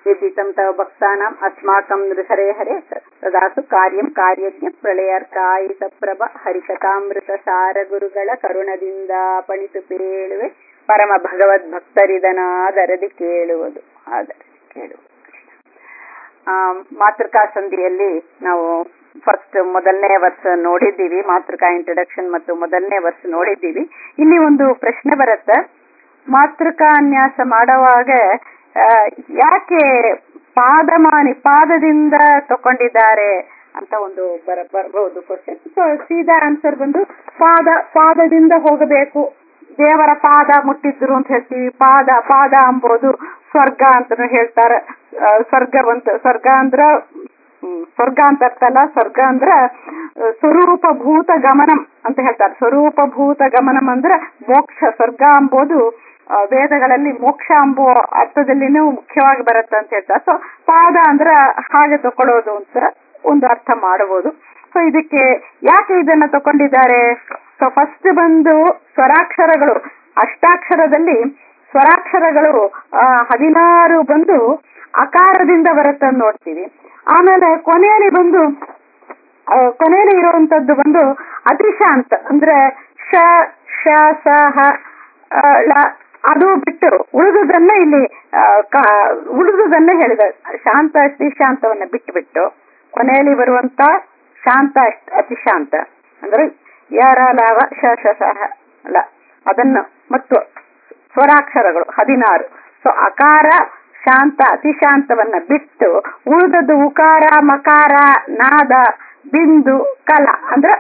विदितं तव भक्तानाम् अस्माकं हरे हरे तदासु ಕಾರ್ಯಂ ಕಾರ್ಯಜ್ಞ ಪ್ರಳಯರ್ಕಾಯಿತ ಪ್ರಭ ಹರಿಕಥಾಮೃತಸಾರ ಗುರುಗಳ ಕರುಣದಿಂದ ಪಣಿತು ಪೇಳುವೆ ಪರಮ ಭಗವದ್ ಭಕ್ತರಿದನಾದರದಿ ಕೇಳುವುದು ಆದರದಿ ಕೇಳುವುದು ಆ, ಮಾತೃಕಾ ಸಂಧಿಯಲ್ಲಿ ನಾವು ಫಸ್ಟ್ ಮೊದಲನೇ ವರ್ಷ ನೋಡಿದ್ದೀವಿ ಮಾತೃಕಾ ಇಂಟ್ರಡಕ್ಷನ್ ಮತ್ತು ಮೊದಲನೇ ವರ್ಷ ನೋಡಿದ್ದೀವಿ ಇಲ್ಲಿ ಒಂದು ಪ್ರಶ್ನೆ ಬರುತ್ತೆ ಮಾತೃಕಾ ಅನ್ಯಾಸ ಮಾಡುವಾಗ ಆ, ಯಾಕೆ ಪಾದಮಾನಿ ಪಾದದಿಂದ ತಕೊಂಡಿದ್ದಾರೆ ಅಂತ ಒಂದು ಬರ ಬರಬಹುದು ಕ್ವಶನ್ ಸೊ ಸೀದಾ ಆನ್ಸರ್ ಬಂದು ಪಾದ ಪಾದದಿಂದ ಹೋಗಬೇಕು ದೇವರ ಪಾದ ಮುಟ್ಟಿದ್ರು ಅಂತ ಹೇಳ್ತೀವಿ ಪಾದ ಪಾದ ಅಂಬೋದು ಸ್ವರ್ಗ ಅಂತಾನು ಹೇಳ್ತಾರೆ ಆ, ಸ್ವರ್ಗ ಬಂತ ಸ್ವರ್ಗ ಅಂದ್ರ ಹ್ಮ್, ಸ್ವರ್ಗ ಅಂತ ಅರ್ಥ ಅಲ್ಲ ಸ್ವರ್ಗ ಅಂದ್ರ ಆ, ಸ್ವರೂಪ ಭೂತ ಗಮನಂ ಅಂತ ಹೇಳ್ತಾರೆ ಸ್ವರೂಪ ಭೂತ ಗಮನಂ ಅಂದ್ರ ಮೋಕ್ಷ ಸ್ವರ್ಗ ಅಂಬೋದು ಆ, ವೇದಗಳಲ್ಲಿ ಮೋಕ್ಷ ಅಂಬೋ ಅರ್ಥದಲ್ಲಿನೂ ಮುಖ್ಯವಾಗಿ ಬರುತ್ತೆ ಅಂತ ಹೇಳ್ತಾರೆ ಸೊ ಪಾದ ಅಂದ್ರ ಹಾಗೆ ತಕೊಳ್ಳೋದು ಅಂತ ಒಂದು ಅರ್ಥ ಮಾಡಬಹುದು ಸೊ ಇದಕ್ಕೆ ಯಾಕೆ ಇದನ್ನ ತಕೊಂಡಿದ್ದಾರೆ ಸೊ ಫಸ್ಟ್ ಬಂದು ಸ್ವರಾಕ್ಷರಗಳು ಅಷ್ಟಾಕ್ಷರದಲ್ಲಿ ಸ್ವರಾಕ್ಷರಗಳು ಆ, ಹದಿನಾರು ಬಂದು ಅಕಾರದಿಂದ ಬರುತ್ತೆ ಅಂತ ನೋಡ್ತೀವಿ ಆಮೇಲೆ ಕೊನೆಯಲ್ಲಿ ಬಂದು ಆ, ಕೊನೆಯಲ್ಲಿ ಇರುವಂತದ್ದು ಬಂದು ಅತಿಶಾಂತ ಅಂದ್ರೆ ಶ ಶ ಸ ಹ ಆ, ಳ ಅದು ಬಿಟ್ಟು ಉಳಿದುದನ್ನ ಇಲ್ಲಿ ಆ, ಕಾ- ಉಳಿದುದನ್ನ ಹೇಳಿದ ಶಾಂತ ಅತಿಶಾಂತವನ್ನ ಬಿಟ್ಟು ಬಿಟ್ಟು ಕೊನೆಯಲ್ಲಿ ಬರುವಂತ ಶಾಂತ ಅಷ್ಟ್- ಅತಿಶಾಂತ ಅಂದ್ರೆ ಯಾರ ಲಾವ ಶ ಶ ಸ ಹ ಳ ಅದನ್ನು ಮತ್ತು ಸ್ವರಾಕ್ಷರಗಳು ಹದಿನಾರು ಸೊ ಅಕಾರ ಶಾಂತ ಅತಿಶಾಂತವನ್ನ ಬಿಟ್ಟು ಉಳಿದದ್ದು ಉಕಾರ ಮಕಾರ ನಾದ ಬಿಂದು ಕಲ ಅಂದ್ರೆ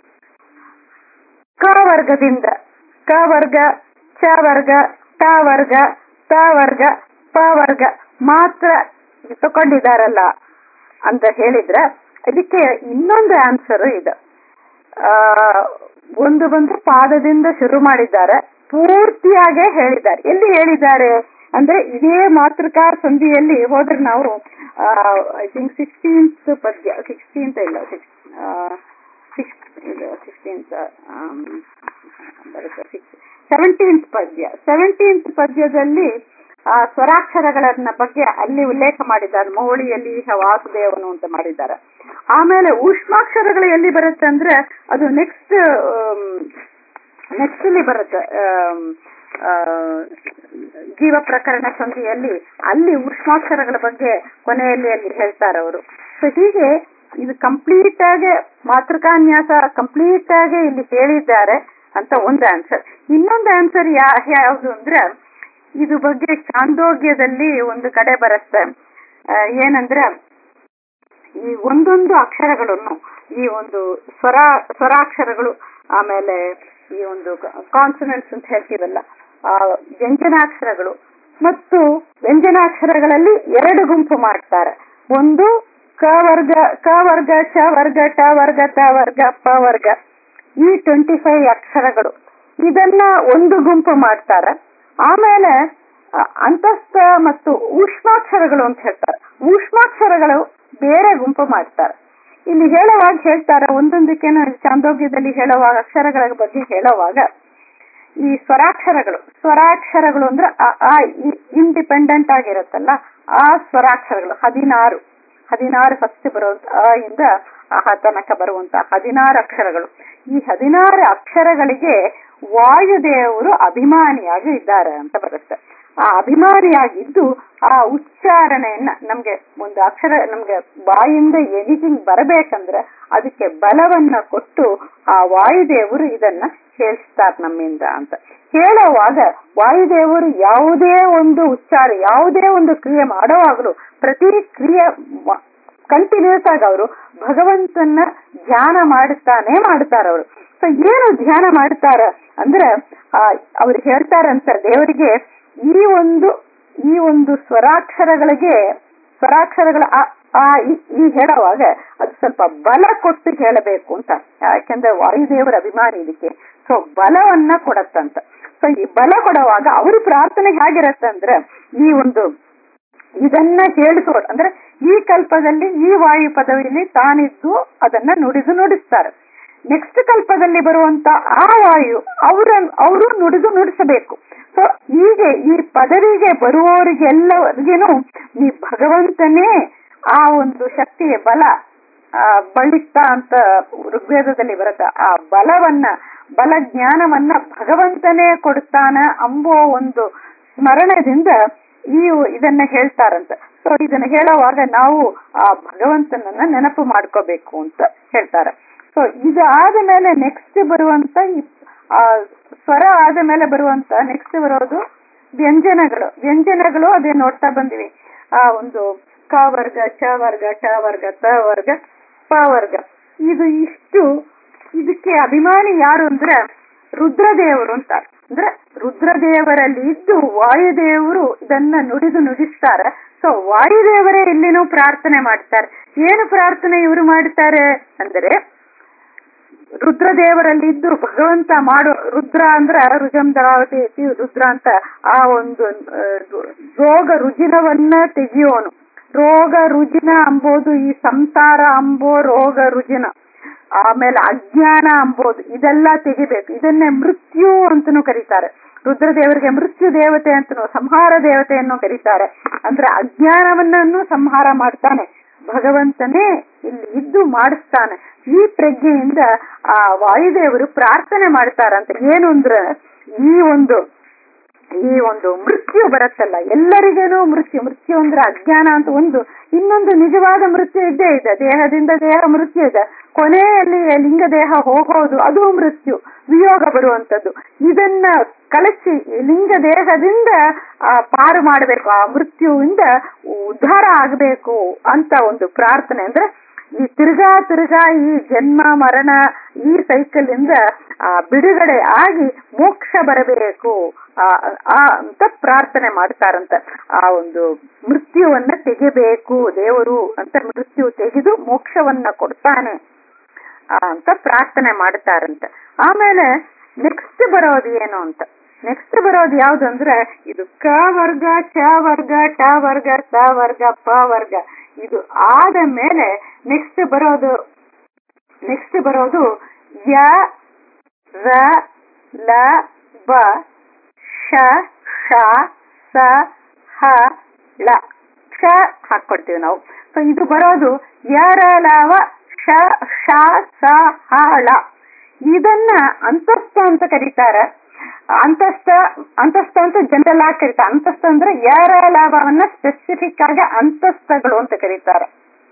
ಕ ವರ್ಗದಿಂದ ಕ ವರ್ಗ ಚ ವರ್ಗ ಟ ವರ್ಗ ತ ವರ್ಗ ಪ ವರ್ಗ ಮಾತ್ರ ತಕೊಂಡಿದಾರಲ್ಲ ಅಂತ ಹೇಳಿದ್ರೆ ಇದಕ್ಕೆ ಇನ್ನೊಂದು ಆನ್ಸರ್ ಇದೆ ಆ, ಒಂದು ಬಂದು ಪಾದದಿಂದ ಶುರು ಮಾಡಿದ್ದಾರೆ ಪೂರ್ತಿಯಾಗೆ ಹೇಳಿದ್ದಾರೆ ಎಲ್ಲಿ ಹೇಳಿದ್ದಾರೆ ಅಂದ್ರೆ ಇದೇ ಮಾತೃಕಾ ಸಂಧಿಯಲ್ಲಿ ಹೋದ್ರೆ ನಾವು ಐ ಥಿಂಕ್ ಸಿಕ್ಸ್ಟೀನ್ತ್ ಪದ್ಯ ಸಿಕ್ಸ್ಟೀನ್ತ್ ಇಲ್ಲ ಸಿಕ್ಸ್ ಸಿಕ್ಸ್ಟೀನ್ತ್ ಸೆವೆಂಟೀನ್ತ್ ಪದ್ಯ ಸೆವೆಂಟೀನ್ತ್ ಪದ್ಯದಲ್ಲಿ ಆ ಸ್ವರಾಕ್ಷರಗಳನ್ನ ಬಗ್ಗೆ ಅಲ್ಲಿ ಉಲ್ಲೇಖ ಮಾಡಿದ್ದಾರೆ ಮೌಳಿಯಲ್ಲಿ ವಾಸುದೇವನು ಅಂತ ಮಾಡಿದ್ದಾರೆ ಆಮೇಲೆ ಊಷ್ಮಾಕ್ಷರಗಳು ಎಲ್ಲಿ ಬರುತ್ತೆ ಅಂದ್ರೆ ಅದು ನೆಕ್ಸ್ಟ್ ನೆಕ್ಸ್ಟ್ ಅಲ್ಲಿ ಬರುತ್ತೆ ಆಮ್, ಆ, ಜೀವ ಪ್ರಕರಣ ಸಂಧಿಯಲ್ಲಿ ಅಲ್ಲಿ ಊಷ್ಮಾಕ್ಷರಗಳ ಬಗ್ಗೆ ಕೊನೆಯಲ್ಲಿ ಅಲ್ಲಿ ಹೇಳ್ತಾರೆ ಅವರು ಸೊ ಹೀಗೆ ಇದು ಕಂಪ್ಲೀಟ್ ಆಗಿ ಮಾತೃಕಾನ್ಯಾಸ ಕಂಪ್ಲೀಟ್ ಆಗಿ ಇಲ್ಲಿ ಹೇಳಿದ್ದಾರೆ ಅಂತ ಒಂದು ಆನ್ಸರ್ ಇನ್ನೊಂದು ಆನ್ಸರ್ ಯಾ ಯಾವುದು ಅಂದ್ರೆ ಇದು ಬಗ್ಗೆ ಚಾಂದೋಗ್ಯದಲ್ಲಿ ಒಂದು ಕಡೆ ಬರುತ್ತೆ ಆ, ಏನಂದ್ರೆ ಈ ಒಂದೊಂದು ಅಕ್ಷರಗಳನ್ನು ಈ ಒಂದು ಸ್ವರ ಸ್ವರಾಕ್ಷರಗಳು ಆಮೇಲೆ ಈ ಒಂದು ಕಾನ್ಸನೆಂಟ್ಸ್ ಅಂತ ಹೇಳ್ತೀವಲ್ಲ ಆ ವ್ಯಂಜನಾಕ್ಷರಗಳು ಮತ್ತು ವ್ಯಂಜನಾಕ್ಷರಗಳಲ್ಲಿ ಎರಡು ಗುಂಪು ಮಾಡ್ತಾರೆ ಒಂದು ಕ ವರ್ಗ ಕ ವರ್ಗ ಚ ವರ್ಗ ಟ ವರ್ಗ ತ ವರ್ಗ ಪ ವರ್ಗ ಈ ಟ್ವೆಂಟಿ ಫೈವ್ ಅಕ್ಷರಗಳು ಇದನ್ನ ಒಂದು ಗುಂಪು ಮಾಡ್ತಾರೆ ಆಮೇಲೆ ಅ, ಅಂತಸ್ಥ ಮತ್ತು ಊಷ್ಮಾಕ್ಷರಗಳು ಅಂತ ಹೇಳ್ತಾರೆ ಊಷ್ಮಾಕ್ಷರಗಳು ಬೇರೆ ಗುಂಪು ಮಾಡ್ತಾರೆ ಇಲ್ಲಿ ಹೇಳುವಾಗ ಹೇಳ್ತಾರೆ ಒಂದೊಂದಕ್ಕೆ ಚಾಂದೋಗ್ಯದಲ್ಲಿ ಹೇಳುವಾಗ ಅಕ್ಷರಗಳ ಬಗ್ಗೆ ಹೇಳುವಾಗ ಈ ಸ್ವರಾಕ್ಷರಗಳು ಸ್ವರಾಕ್ಷರಗಳು ಅಂದ್ರೆ ಇಂಡಿಪೆಂಡೆಂಟ್ ಆಗಿರುತ್ತಲ್ಲ ಆ ಸ್ವರಾಕ್ಷರಗಳು ಹದಿನಾರು ಹದಿನಾರು ಫಸ್ಟ್ ಬರುವಂತ ಆ ಇಂದ ಆ ತನಕ ಬರುವಂತ ಹದಿನಾರು ಅಕ್ಷರಗಳು ಈ ಹದಿನಾರು ಅಕ್ಷರಗಳಿಗೆ ವಾಯುದೇವರು ಅಭಿಮಾನಿಯಾಗಿ ಇದ್ದಾರೆ ಅಂತ ಬರುತ್ತೆ ಆ ಅಭಿಮಾನಿಯಾಗಿದ್ದು ಆ ಉಚ್ಚಾರಣೆಯನ್ನ ನಮ್ಗೆ ಒಂದು ಅಕ್ಷರ ನಮ್ಗೆ ಬಾಯಿಂದ ಎನಿಥಿಂಗ್ ಬರಬೇಕಂದ್ರೆ ಅದಕ್ಕೆ ಬಲವನ್ನ ಕೊಟ್ಟು ಆ ವಾಯುದೇವರು ಇದನ್ನ ಹೇಳಿಸ್ತಾರೆ ನಮ್ಮಿಂದ ಅಂತ ಹೇಳುವಾಗ ವಾಯುದೇವರು ಯಾವುದೇ ಒಂದು ಉಚ್ಚಾರ ಯಾವುದೇ ಒಂದು ಕ್ರಿಯೆ ಮಾಡೋವಾಗಲೂ ಪ್ರತಿ ಕ್ರಿಯೆ ಕಂಟಿನ್ಯೂಸ್ ಆಗಿ ಅವರು ಭಗವಂತನ ಧ್ಯಾನ ಮಾಡುತ್ತಾನೆ ಮಾಡ್ತಾರ ಅವರು ಸೊ ಏನು ಧ್ಯಾನ ಮಾಡ್ತಾರ ಅಂದ್ರೆ ಆ, ಅವ್ರು ಹೇಳ್ತಾರಂತ ದೇವರಿಗೆ ಈ ಒಂದು ಈ ಒಂದು ಸ್ವರಾಕ್ಷರಗಳಿಗೆ ಸ್ವರಾಕ್ಷರಗಳ ಆ ಆ ಈ- ಈ ಹೇಳುವಾಗ ಅದು ಸ್ವಲ್ಪ ಬಲ ಕೊಟ್ಟು ಹೇಳಬೇಕು ಅಂತ ಯಾಕೆಂದ್ರೆ ವಾಯುದೇವರ ಅಭಿಮಾನಿ ಇದಕ್ಕೆ ಸೊ ಬಲವನ್ನ ಕೊಡತ್ತಂತ ಸೊ ಈ ಬಲ ಕೊಡುವಾಗ ಅವ್ರ ಪ್ರಾರ್ಥನೆ ಹೇಗಿರತ್ತೆ ಅಂದ್ರೆ ಈ ಒಂದು ಇದನ್ನ ಹೇಳಿಸೋದು ಅಂದ್ರೆ ಈ ಕಲ್ಪದಲ್ಲಿ ಈ ವಾಯು ಪದವಿಯಲ್ಲಿ ತಾನಿದ್ದು ಅದನ್ನ ನುಡಿದು ನುಡಿಸ್ತಾರೆ ನೆಕ್ಸ್ಟ್ ಕಲ್ಪದಲ್ಲಿ ಬರುವಂತ ಆ ವಾಯು ಅವರ ಅವರು ನುಡಿದು ನುಡಿಸಬೇಕು ಸೊ ಹೀಗೆ ಈ ಪದವಿಗೆ ಬರುವವರಿಗೆಲ್ಲರಿಗೇನು ಈ ಭಗವಂತನೇ ಆ ಒಂದು ಶಕ್ತಿಯ ಬಲ ಆ ಬಳಿತ ಅಂತ ಋಗ್ವೇದದಲ್ಲಿ ಬರುತ್ತೆ ಆ ಬಲವನ್ನ ಬಲ ಜ್ಞಾನವನ್ನ ಭಗವಂತನೇ ಕೊಡ್ತಾನ ಅಂಬೋ ಒಂದು ಸ್ಮರಣದಿಂದ ಈ ಇದನ್ನ ಹೇಳ್ತಾರಂತ ಸೊ ಇದನ್ನ ಹೇಳುವಾಗ ನಾವು ಆ ಭಗವಂತನನ್ನ ನೆನಪು ಮಾಡ್ಕೋಬೇಕು ಅಂತ ಹೇಳ್ತಾರೆ ಸೊ ಇದು ಆದ ಮೇಲೆ ನೆಕ್ಸ್ಟ್ ಬರುವಂತ ಈ ಆ ಸ್ವರ ಆದ ಮೇಲೆ ಬರುವಂತ ನೆಕ್ಸ್ಟ್ ಬರೋದು ವ್ಯಂಜನಗಳು ವ್ಯಂಜನಗಳು ಅದೇ ನೋಡ್ತಾ ಬಂದಿವಿ ಆ ಒಂದು ಕ ವರ್ಗ ಚ ವರ್ಗ ಟ ವರ್ಗ ತ ವರ್ಗ ಪ ವರ್ಗ ಇದು ಇಷ್ಟು ಇದಕ್ಕೆ ಅಭಿಮಾನಿ ಯಾರು ಅಂದ್ರೆ ರುದ್ರದೇವರು ಅಂತ ಅಂದ್ರೆ ರುದ್ರದೇವರಲ್ಲಿ ಇದ್ದು ವಾಯುದೇವರು ಇದನ್ನ ನುಡಿದು ನುಡಿಸ್ತಾರೆ ಸೊ ವಾಯುದೇವರೇ ಇಲ್ಲಿನೂ ಪ್ರಾರ್ಥನೆ ಮಾಡ್ತಾರೆ ಏನು ಪ್ರಾರ್ಥನೆ ಇವರು ಮಾಡ್ತಾರೆ ಅಂದ್ರೆ ರುದ್ರದೇವರಲ್ಲಿ ಇದ್ದು ಭಗವಂತ ಮಾಡೋ ರುದ್ರ ಅಂದ್ರ ರುಜಂ ದರಾವತಿ ರುದ್ರ ಅಂತ ಆ ಒಂದು ಆ, ರೋಗ ರುಜಿನವನ್ನ ತೆಗೆಯೋನು ರೋಗ ರುಜಿನ ಅಂಬೋದು ಈ ಸಂಸಾರ ಅಂಬೋ ರೋಗ ರುಜಿನ ಆಮೇಲೆ ಅಜ್ಞಾನ ಅಂಬೋದು ಇದೆಲ್ಲ ತೆಗಿಬೇಕು ಇದನ್ನೇ ಮೃತ್ಯು ಅಂತನೂ ಕರೀತಾರೆ ರುದ್ರದೇವರಿಗೆ ಮೃತ್ಯು ದೇವತೆ ಅಂತನೂ ಸಂಹಾರ ದೇವತೆಯನ್ನು ಕರೀತಾರೆ ಅಂದ್ರೆ ಅಜ್ಞಾನವನ್ನೂ ಸಂಹಾರ ಮಾಡ್ತಾನೆ ಭಗವಂತನೇ ಇಲ್ಲಿ ಇದ್ದು ಮಾಡಿಸ್ತಾನೆ ಈ ಪ್ರಜ್ಞೆಯಿಂದ ಆ ವಾಯುದೇವರು ಪ್ರಾರ್ಥನೆ ಮಾಡ್ತಾರಂತೆ ಏನು ಅಂದ್ರೆ ಈ ಒಂದು ಈ ಒಂದು ಮೃತ್ಯು ಬರುತ್ತಲ್ಲ ಎಲ್ಲರಿಗೇನೂ ಮೃತ್ಯು ಮೃತ್ಯು ಅಂದ್ರೆ ಅಜ್ಞಾನ ಅಂತ ಒಂದು ಇನ್ನೊಂದು ನಿಜವಾದ ಮೃತ್ಯು ಇದ್ದೇ ಇದೆ ದೇಹದಿಂದ ದೇಹ ಮೃತ್ಯು ಇದೆ ಕೊನೆಯಲ್ಲಿ ಲಿಂಗ ದೇಹ ಹೋಗೋದು ಅದು ಮೃತ್ಯು ವಿಯೋಗ ಬರುವಂತದ್ದು ಇದನ್ನ ಕಳಿಸಿ ಲಿಂಗ ದೇಹದಿಂದ ಆ ಪಾರು ಮಾಡಬೇಕು ಆ ಮೃತ್ಯುವಿಂದ ಉದ್ಧಾರ ಆಗಬೇಕು ಅಂತ ಒಂದು ಪ್ರಾರ್ಥನೆ ಅಂದ್ರೆ ಈ ತಿರ್ಗಾ ತಿರ್ಗಾ ಈ ಜನ್ಮ ಮರಣ ಈ ಸೈಕಲ್ ಇಂದ ಆ ಬಿಡುಗಡೆ ಆಗಿ ಮೋಕ್ಷ ಬರಬೇಕು ಆ ಆ ಅಂತ ಪ್ರಾರ್ಥನೆ ಮಾಡ್ತಾರಂತ ಆ ಒಂದು ಮೃತ್ಯುವನ್ನ ತೆಗಿಬೇಕು ದೇವರು ಅಂತ ಮೃತ್ಯು ತೆಗೆದು ಮೋಕ್ಷವನ್ನ ಕೊಡ್ತಾನೆ ಆ, ಅಂತ ಪ್ರಾರ್ಥನೆ ಮಾಡ್ತಾರಂತ ಆಮೇಲೆ ನೆಕ್ಸ್ಟ್ ಬರೋದು ಏನು ಅಂತ ನೆಕ್ಸ್ಟ್ ಬರೋದು ಯಾವ್ದು ಅಂದ್ರೆ ಇದು ಕ ವರ್ಗ ಚ ವರ್ಗ ಟ ವರ್ಗ ಸ ವರ್ಗ ಪ ವರ್ಗ ಇದು ಆದ ಮೇಲೆ ನೆಕ್ಸ್ಟ್ ಬರೋದು ನೆಕ್ಸ್ಟ್ ಬರೋದು ಯ ರ ಲ ಬ ಶ ಷ ಸ ಹ ಳ ಕ್ಷ ಹಾಕೊಡ್ತೀವಿ ನಾವು ಸೊ ಇದು ಬರೋದು ಯರ ಲವ ಶ ಶ ಸ ಹ ಳ ಇದನ್ನ ಅಂತಸ್ಥ ಅಂತ ಕರೀತಾರೆ ಅಂತಸ್ಥ ಅಂತಸ್ಥ ಅಂತ ಜನರಲ್ ಆಗಿ ಕರೀತಾರೆ ಅಂತಸ್ಥ ಅಂದ್ರೆ ಯರ ಲಾಭವನ್ನ ಸ್ಪೆಸಿಫಿಕ್ ಆಗಿ ಅಂತಸ್ಥಗಳು ಅಂತ ಕರೀತಾರೆ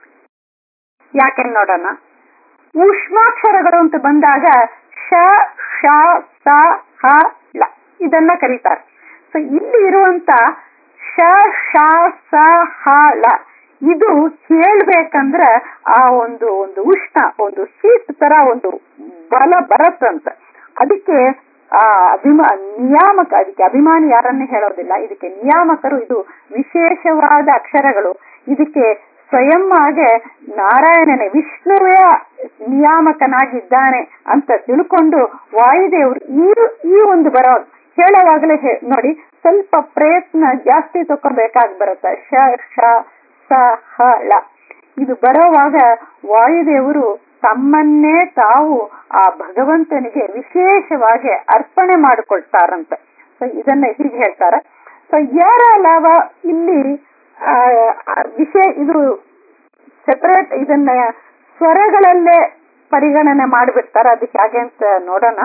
ಯಾಕೆ ನೋಡೋಣ ಊಷ್ಮಾಕ್ಷರಗಳು ಅಂತ ಬಂದಾಗ ಶ ಶ ಸ ಹ ಳ ಇದನ್ನ ಕರೀತಾರೆ ಸೊ ಇಲ್ಲಿ ಇರುವಂತ ಶ ಶ ಸ ಹ ಳ ಇದು ಹೇಳ್ಬೇಕಂದ್ರೆ ಆ ಒಂದು ಒಂದು ಉಷ್ಣ ಒಂದು ಸೀಟ್ ತರ ಒಂದು ಬಲ ಬರತ್ತಂತ ಅದಕ್ಕೆ ಆ ಅಭಿಮಾ ನಿಯಾಮಕ ಅದಕ್ಕೆ ಅಭಿಮಾನಿ ಯಾರನ್ನೇ ಹೇಳೋದಿಲ್ಲ ಇದಕ್ಕೆ ನಿಯಾಮಕರು ಇದು ವಿಶೇಷವಾದ ಅಕ್ಷರಗಳು ಇದಕ್ಕೆ ಸ್ವಯಂ ಹಾಗೆ ನಾರಾಯಣನೇ ವಿಷ್ಣುವೇ ನಿಯಾಮಕನಾಗಿದ್ದಾನೆ ಅಂತ ತಿಳ್ಕೊಂಡು ವಾಯುದೇವರು ಈ ಈ ಒಂದು ಬರೋ ಹೇಳುವಾಗಲೇ ಹೇ- ನೋಡಿ ಸ್ವಲ್ಪ ಪ್ರಯತ್ನ ಜಾಸ್ತಿ ತಗೋಬೇಕಾಗಿ ಬರುತ್ತೆ ಶ ಶ ಸ ಹ ಳ ಇದು ಬರೋವಾಗ ವಾಯುದೇವರು ತಮ್ಮನ್ನೇ ತಾವು ಆ ಭಗವಂತನಿಗೆ ವಿಶೇಷವಾಗಿ ಅರ್ಪಣೆ ಮಾಡಿಕೊಳ್ತಾರಂತ ಸೊ ಇದನ್ನ ಹೀಗೆ ಹೇಳ್ತಾರೆ ಸೊ ಯಾರ ಲಾಭ ಇಲ್ಲಿ ಆ, ಆ, ವಿಷಯ ಇದು ಸೆಪರೇಟ್ ಇದನ್ನ ಸ್ವರಗಳಲ್ಲೇ ಪರಿಗಣನೆ ಮಾಡಿಬಿಡ್ತಾರೆ ಅದಕ್ಕೆ ಹಾಗೆ ಅಂತ ನೋಡೋಣ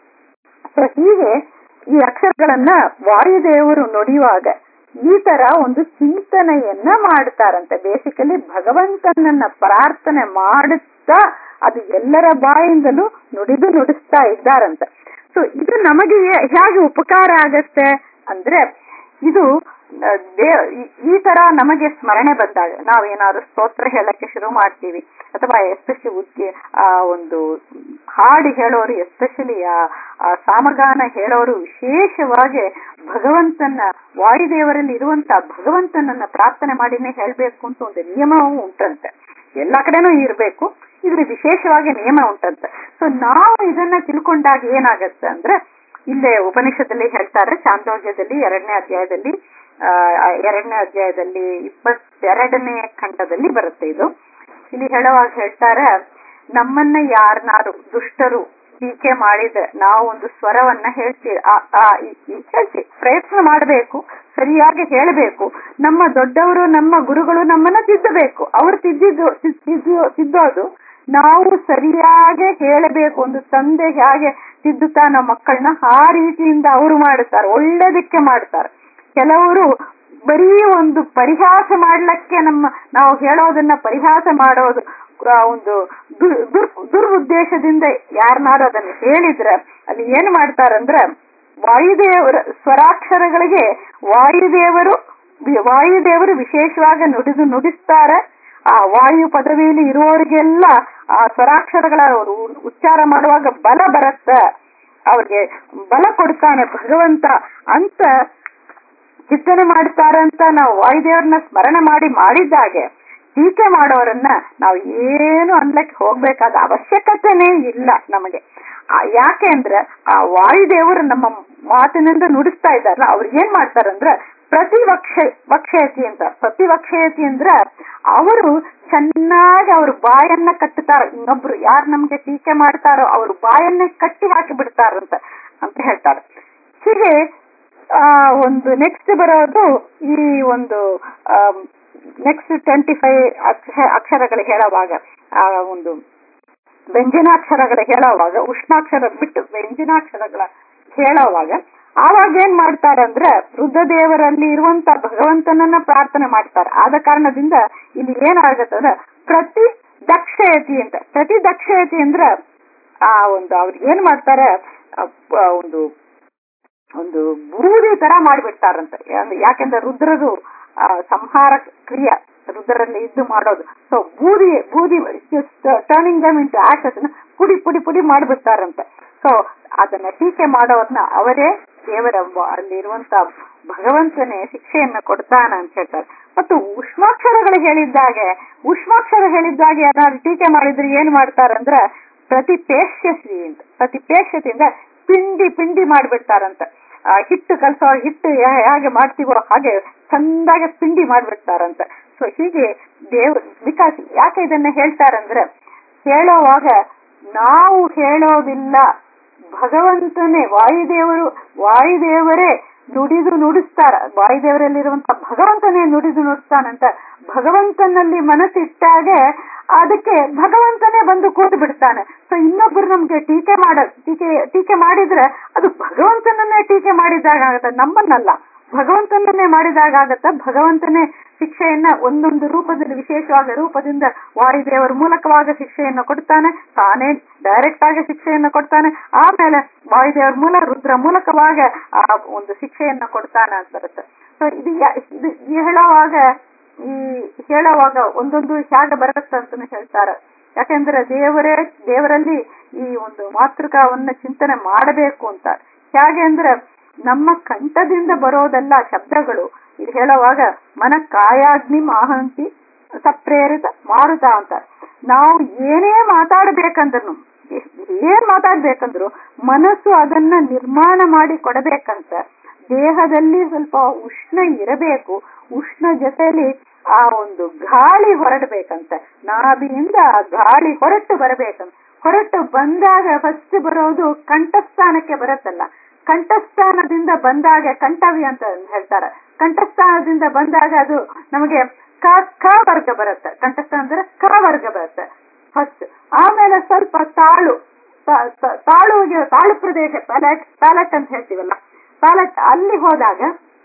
ಸೊ ಹೀಗೆ ಈ ಅಕ್ಷರಗಳನ್ನ ವಾಯುದೇವರು ನುಡಿಯುವಾಗ ಈ ತರ ಒಂದು ಚಿಂತನೆಯನ್ನ ಮಾಡ್ತಾರಂತೆ ಬೇಸಿಕಲಿ ಭಗವಂತನನ್ನ ಪ್ರಾರ್ಥನೆ ಮಾಡುತ್ತಾ ಅದು ಎಲ್ಲರ ಬಾಯಿಂದಲೂ ನುಡಿದು ನುಡಿಸ್ತಾ ಇದ್ದಾರಂತೆ ಸೊ ಇದು ನಮಗೆ ಹೇ- ಹೇಗೆ ಉಪಕಾರ ಆಗತ್ತೆ ಅಂದ್ರೆ ಇದು ಆ, ದೇ- ಈ- ಈ ತರ ನಮಗೆ ಸ್ಮರಣೆ ಬಂದಾಗ ನಾವೇನಾದ್ರು ಸ್ತೋತ್ರ ಹೇಳಕ್ಕೆ ಶುರು ಮಾಡ್ತೀವಿ ಅಥವಾ ಎಸ್ಪೆಷಲಿ ಉದ್ಯ ಆ ಒಂದು ಹಾಡು ಹೇಳೋರು ಎಸ್ಪೆಷಲಿ ಆ ಆ ಸಾಮಗಾನ ಹೇಳೋರು ವಿಶೇಷವಾಗಿ ಭಗವಂತನ ವಾಯುದೇವರಲ್ಲಿ ಇರುವಂತ ಭಗವಂತನನ್ನ ಪ್ರಾರ್ಥನೆ ಮಾಡಿನೇ ಹೇಳ್ಬೇಕು ಅಂತ ಒಂದು ನಿಯಮವೂ ಉಂಟಂತೆ ಎಲ್ಲಾ ಕಡೆನೂ ಇರ್ಬೇಕು ಇದ್ರ ವಿಶೇಷವಾಗಿ ನಿಯಮ ಉಂಟಂತೆ ಸೊ ನಾವು ಇದನ್ನ ತಿಳ್ಕೊಂಡಾಗ ಏನಾಗತ್ತೆ ಅಂದ್ರೆ ಇಲ್ಲೇ ಉಪನಿಷತ್ತಲ್ಲಿ ಹೇಳ್ತಾರೆ ಚಾಂದೋಗ್ಯದಲ್ಲಿ ಎರಡನೇ ಅಧ್ಯಾಯದಲ್ಲಿ ಆ ಎರಡನೇ ಅಧ್ಯಾಯದಲ್ಲಿ ಇಪ್ಪತ್ತೆರಡನೇ ಖಂಡದಲ್ಲಿ ಬರುತ್ತೆ ಇದು ಇಲ್ಲಿ ಹೇಳುವಾಗ ಹೇಳ್ತಾರೆ ನಮ್ಮನ್ನ ಯಾರನ್ನಾರು ದುಷ್ಟರು ಟೀಕೆ ಮಾಡಿದ್ರೆ ನಾವು ಒಂದು ಸ್ವರವನ್ನ ಹೇಳ್ತೀವಿ ಆ ಆ ಈ- ಈ ಹೇಳ್ತೀವಿ ಪ್ರಯತ್ನ ಮಾಡಬೇಕು ಸರಿಯಾಗಿ ಹೇಳಬೇಕು ನಮ್ಮ ದೊಡ್ಡವರು ನಮ್ಮ ಗುರುಗಳು ನಮ್ಮನ್ನ ತಿದ್ದಬೇಕು ಅವರು ತಿದ್ದಿದ್ದು ತಿದ್- ತಿದ್ದು- ತಿದ್ದೋದು ನಾವು ಸರಿಯಾಗಿ ಹೇಳಬೇಕು ಒಂದು ತಂದೆ ಹೇಗೆ ತಿದ್ದುತ್ತಾನ ಮಕ್ಕಳನ್ನ ಆ ರೀತಿಯಿಂದ ಅವರು ಮಾಡುತ್ತಾರೆ ಒಳ್ಳೇದಕ್ಕೆ ಮಾಡ್ತಾರೆ ಕೆಲವರು ಬರೀ ಒಂದು ಪರಿಹಾಸ ಮಾಡ್ಲಿಕ್ಕೆ ನಮ್ಮ ನಾವು ಹೇಳೋದನ್ನ ಪರಿಹಾಸ ಮಾಡೋದು ಆ ಒಂದು ದುರ್ ದುರ್ ದುರುದ್ದೇಶದಿಂದ ಯಾರನ್ನಾರು ಅದನ್ನ ಹೇಳಿದ್ರೆ ಅಲ್ಲಿ ಏನ್ ಮಾಡ್ತಾರಂದ್ರೆ ವಾಯುದೇವರ ಸ್ವರಾಕ್ಷರಗಳಿಗೆ ವಾಯುದೇವರು ವಿ- ವಾಯುದೇವರು ವಿಶೇಷವಾಗಿ ನುಡಿದು ನುಡಿಸ್ತಾರೆ ಆ ವಾಯು ಪದವಿಯಲ್ಲಿ ಇರುವವರಿಗೆಲ್ಲ ಆ ಸ್ವರಾಕ್ಷರಗಳ ಅವರು ಉಚ್ಚಾರ ಮಾಡುವಾಗ ಬಲ ಬರುತ್ತೆ ಅವ್ರಿಗೆ ಬಲ ಕೊಡ್ತಾನೆ ಭಗವಂತ ಅಂತ ಚಿಂತನೆ ಮಾಡ್ತಾರೆ ಅಂತ ನಾವು ವಾಯುದೇವರನ್ನ ಸ್ಮರಣೆ ಮಾಡಿ ಮಾಡಿದ್ದಾಗೆ ಟೀಕೆ ಮಾಡೋರನ್ನ ನಾವು ಏನು ಅನ್ಲಕ್ಕೆ ಹೋಗ್ಬೇಕಾದ ಅವಶ್ಯಕತೆನೇ ಇಲ್ಲ ನಮಗೆ ಆ, ಯಾಕೆ ಅಂದ್ರೆ ಆ ವಾಯುದೇವರು ನಮ್ಮ ಮಾತಿನಿಂದ ನುಡಿಸ್ತಾ ಇದ್ದಾರಲ್ಲ ಅವ್ರು ಏನ್ ಮಾಡ್ತಾರಂದ್ರೆ ಪ್ರತಿವಕ್ಷ ವಕ್ಷಯತಿ ಅಂತ ಪ್ರತಿವಕ್ಷಯತಿ ಅಂದ್ರೆ ಅವರು ಚೆನ್ನಾಗಿ ಅವ್ರ ಬಾಯನ್ನ ಕಟ್ಟುತ್ತಾರ ಇನ್ನೊಬ್ರು ಯಾರು ನಮ್ಗೆ ಟೀಕೆ ಮಾಡ್ತಾರೋ ಅವ್ರ ಬಾಯನ್ನೇ ಕಟ್ಟಿ ಹಾಕಿ ಬಿಡ್ತಾರಂತ ಅಂತ ಹೇಳ್ತಾರೆ ಹೀಗೆ ಆ ಒಂದು ನೆಕ್ಸ್ಟ್ ಬರೋದು ಈ ಒಂದು ನೆಕ್ಸ್ಟ್ ಟ್ವೆಂಟಿ ಫೈವ್ ಅಕ್ಷರಗಳು ಹೇಳುವಾಗ ಆ ಒಂದು ವ್ಯಂಜನಾಕ್ಷರಗಳ ಹೇಳುವಾಗ ಉಷ್ಣಾಕ್ಷರ ಬಿಟ್ಟು ವ್ಯಂಜನಾಕ್ಷರಗಳ ಹೇಳುವಾಗ ಆವಾಗ ಏನ್ ಮಾಡ್ತಾರೆ ಅಂದ್ರೆ ರುದ್ರದೇವರಲ್ಲಿ ಇರುವಂತ ಭಗವಂತನನ್ನ ಪ್ರಾರ್ಥನೆ ಮಾಡ್ತಾರೆ ಆದ ಕಾರಣದಿಂದ ಇಲ್ಲಿ ಏನಾಗತ್ತಂದ್ರೆ ಪ್ರತಿ ದಕ್ಷಯತಿ ಅಂತ ಪ್ರತಿ ದಕ್ಷಯತಿ ಅಂದ್ರೆ ಆ ಒಂದು ಅವ್ರು ಏನ್ ಮಾಡ್ತಾರೆ ಆ, ಪ- ಒಂದು ಒಂದು ಬೂದಿ ತರ ಮಾಡಿಬಿಡ್ತಾರಂತೆ ಯಾ- ಯಾಕೆಂದ್ರೆ ರುದ್ರರು ಆ, ಸಂಹಾರ ಕ್ರಿಯೆ ರುದ್ರಲ್ಲಿ ಇದ್ದು ಮಾಡೋದು ಸೊ ಬೂದಿ ಬೂದಿ ಟರ್ನಿಂಗ್ ದಮ್ ಇಂಟು ಆಶಸ್ ಪುಡಿ ಪುಡಿ ಪುಡಿ ಮಾಡಿಬಿಡ್ತಾರಂತೆ ಸೊ ಅದನ್ನ ಟೀಕೆ ಮಾಡೋರ್ನ ಅವರೇ ದೇವರ ವ- ಅಲ್ಲಿರುವಂತ ಭಗವಂತನೇ ಶಿಕ್ಷೆಯನ್ನ ಕೊಡ್ತಾನ ಅಂತ ಹೇಳ್ತಾರೆ ಮತ್ತು ಉಷ್ಮಾಕ್ಷರಗಳು ಹೇಳಿದ್ದಾಗೆ ಉಷ್ಮಾಕ್ಷರ ಹೇಳಿದ್ದಾಗೆ ಯಾರು ಟೀಕೆ ಮಾಡಿದ್ರೆ ಏನ್ ಮಾಡ್ತಾರಂದ್ರ ಪ್ರತಿ ಪೇಷ್ಯಸಿ ಅಂತ ಪ್ರತಿ ಪೇಷ್ಯತೆಯಿಂದ ಪಿಂಡಿ ಪಿಂಡಿ ಮಾಡ್ಬಿಡ್ತಾರಂತ ಆ ಹಿಟ್ಟು ಕಲಸೋ ಹಿಟ್ಟು ಯಾ- ಹೇಗೆ ಮಾಡ್ತೀವೋ ಹಾಗೆ ಚಂದಾಗಿ ಪಿಂಡಿ ಮಾಡ್ಬಿಡ್ತಾರಂತ ಸೊ ಹೀಗೆ ದೇವ್ರ ಬಿಕಾಸ್ ಯಾಕೆ ಇದನ್ನ ಹೇಳ್ತಾರಂದ್ರೆ ಹೇಳೋವಾಗ ನಾವು ಹೇಳೋದಿಲ್ಲ ಭಗವಂತನೇ ವಾಯುದೇವರು ವಾಯುದೇವರೇ ನುಡಿದು ನುಡಿಸ್ತಾರ ವಾಯುದೇವರಲ್ಲಿರುವಂತ ಭಗವಂತನೇ ನುಡಿದು ನುಡಿಸ್ತಾನಂತ ಭಗವಂತನಲ್ಲಿ ಮನಸ್ಸಿಟ್ಟಾಗೆ ಅದಕ್ಕೆ ಭಗವಂತನೇ ಬಂದು ಕೂತು ಬಿಡ್ತಾನೆ ಸೊ ಇನ್ನೊಬ್ರು ನಮ್ಗೆ ಟೀಕೆ ಮಾಡ ಟೀಕೆ ಟೀಕೆ ಮಾಡಿದ್ರೆ ಅದು ಭಗವಂತನನ್ನೇ ಟೀಕೆ ಮಾಡಿದಾಗ ಆಗತ್ತೆ ನಮ್ಮನ್ನಲ್ಲ ಭಗವಂತನನ್ನೇ ಮಾಡಿದಾಗ ಆಗತ್ತ ಭಗವಂತನೇ ಶಿಕ್ಷೆಯನ್ನ ಒಂದೊಂದು ರೂಪದಲ್ಲಿ ವಿಶೇಷವಾದ ರೂಪದಿಂದ ವಾಯುದೇವರ ಮೂಲಕವಾಗ ಶಿಕ್ಷೆಯನ್ನು ಕೊಡ್ತಾನೆ ತಾನೇ ಡೈರೆಕ್ಟ್ ಆಗಿ ಶಿಕ್ಷೆಯನ್ನು ಕೊಡ್ತಾನೆ ಆಮೇಲೆ ವಾಯುದೇವರ ಮೂಲ ರುದ್ರ ಮೂಲಕವಾಗ ಆ ಒಂದು ಶಿಕ್ಷೆಯನ್ನ ಕೊಡ್ತಾನೆ ಅಂತ ಬರುತ್ತೆ ಸೊ ಇದು ಯಾ- ಇದು ಈ ಹೇಳುವಾಗ ಈ ಹೇಳುವಾಗ ಒಂದೊಂದು ಹೇಗೆ ಬರುತ್ತೆ ಅಂತಾನೆ ಹೇಳ್ತಾರೆ ಯಾಕೆಂದ್ರೆ ದೇವರೇ ದೇವರಲ್ಲಿ ಈ ಒಂದು ಮಾತೃಕಾವನ್ನ ಚಿಂತನೆ ಮಾಡಬೇಕು ಅಂತ ಹೇಗೆ ಅಂದ್ರೆ ನಮ್ಮ ಕಂಠದಿಂದ ಬರೋದೆಲ್ಲ ಶಬ್ದಗಳು ಇದು ಹೇಳುವಾಗ ಮನ ಕಾಯಾಗ್ನಿ ಮಾಹಂತಿ ಸಪ್ರೇರಿತ ಮಾರುತ ಅಂತ ನಾವು ಏನೇ ಮಾತಾಡ್ಬೇಕಂದ್ರು ಏನ್ ಮಾತಾಡ್ಬೇಕಂದ್ರು ಮನಸ್ಸು ಅದನ್ನ ನಿರ್ಮಾಣ ಮಾಡಿ ಕೊಡಬೇಕಂತ ದೇಹದಲ್ಲಿ ಸ್ವಲ್ಪ ಉಷ್ಣ ಇರಬೇಕು ಉಷ್ಣ ಜೊತೆಲಿ ಆ ಒಂದು ಗಾಳಿ ಹೊರಡಬೇಕಂತ ನಾಭಿಯಿಂದ ಆ ಗಾಳಿ ಹೊರಟು ಬರಬೇಕಂತ ಹೊರಟು ಬಂದಾಗ ಫಸ್ಟ್ ಬರೋದು ಕಂಠಸ್ಥಾನಕ್ಕೆ ಬರುತ್ತಲ್ಲ ಕಂಠಸ್ಥಾನದಿಂದ ಬಂದಾಗ ಕಂಠವಿ ಅಂತ ಹೇಳ್ತಾರೆ ಕಂಠಸ್ಥಾನದಿಂದ ಬಂದಾಗ ಅದು ನಮಗೆ ಕ ಕ ವರ್ಗ ಬರುತ್ತೆ ಕಂಠಸ್ಥಾನ ಅಂದ್ರೆ ಕ ವರ್ಗ ಬರುತ್ತೆ ಫಸ್ಟ್ ಆಮೇಲೆ ಸ್ವಲ್ಪ ತಾಳು ತ- ತ- ತಾಳುಗೆ ತಾಳು ಪ್ರದೇಶ ಪ್ಯಾಲೆಟ್ ಪ್ಯಾಲೆಟ್ ಅಂತ ಹೇಳ್ತೀವಲ್ಲ ಪ್ಯಾಲೆಟ್ ಅಲ್ಲಿ ಹೋದಾಗ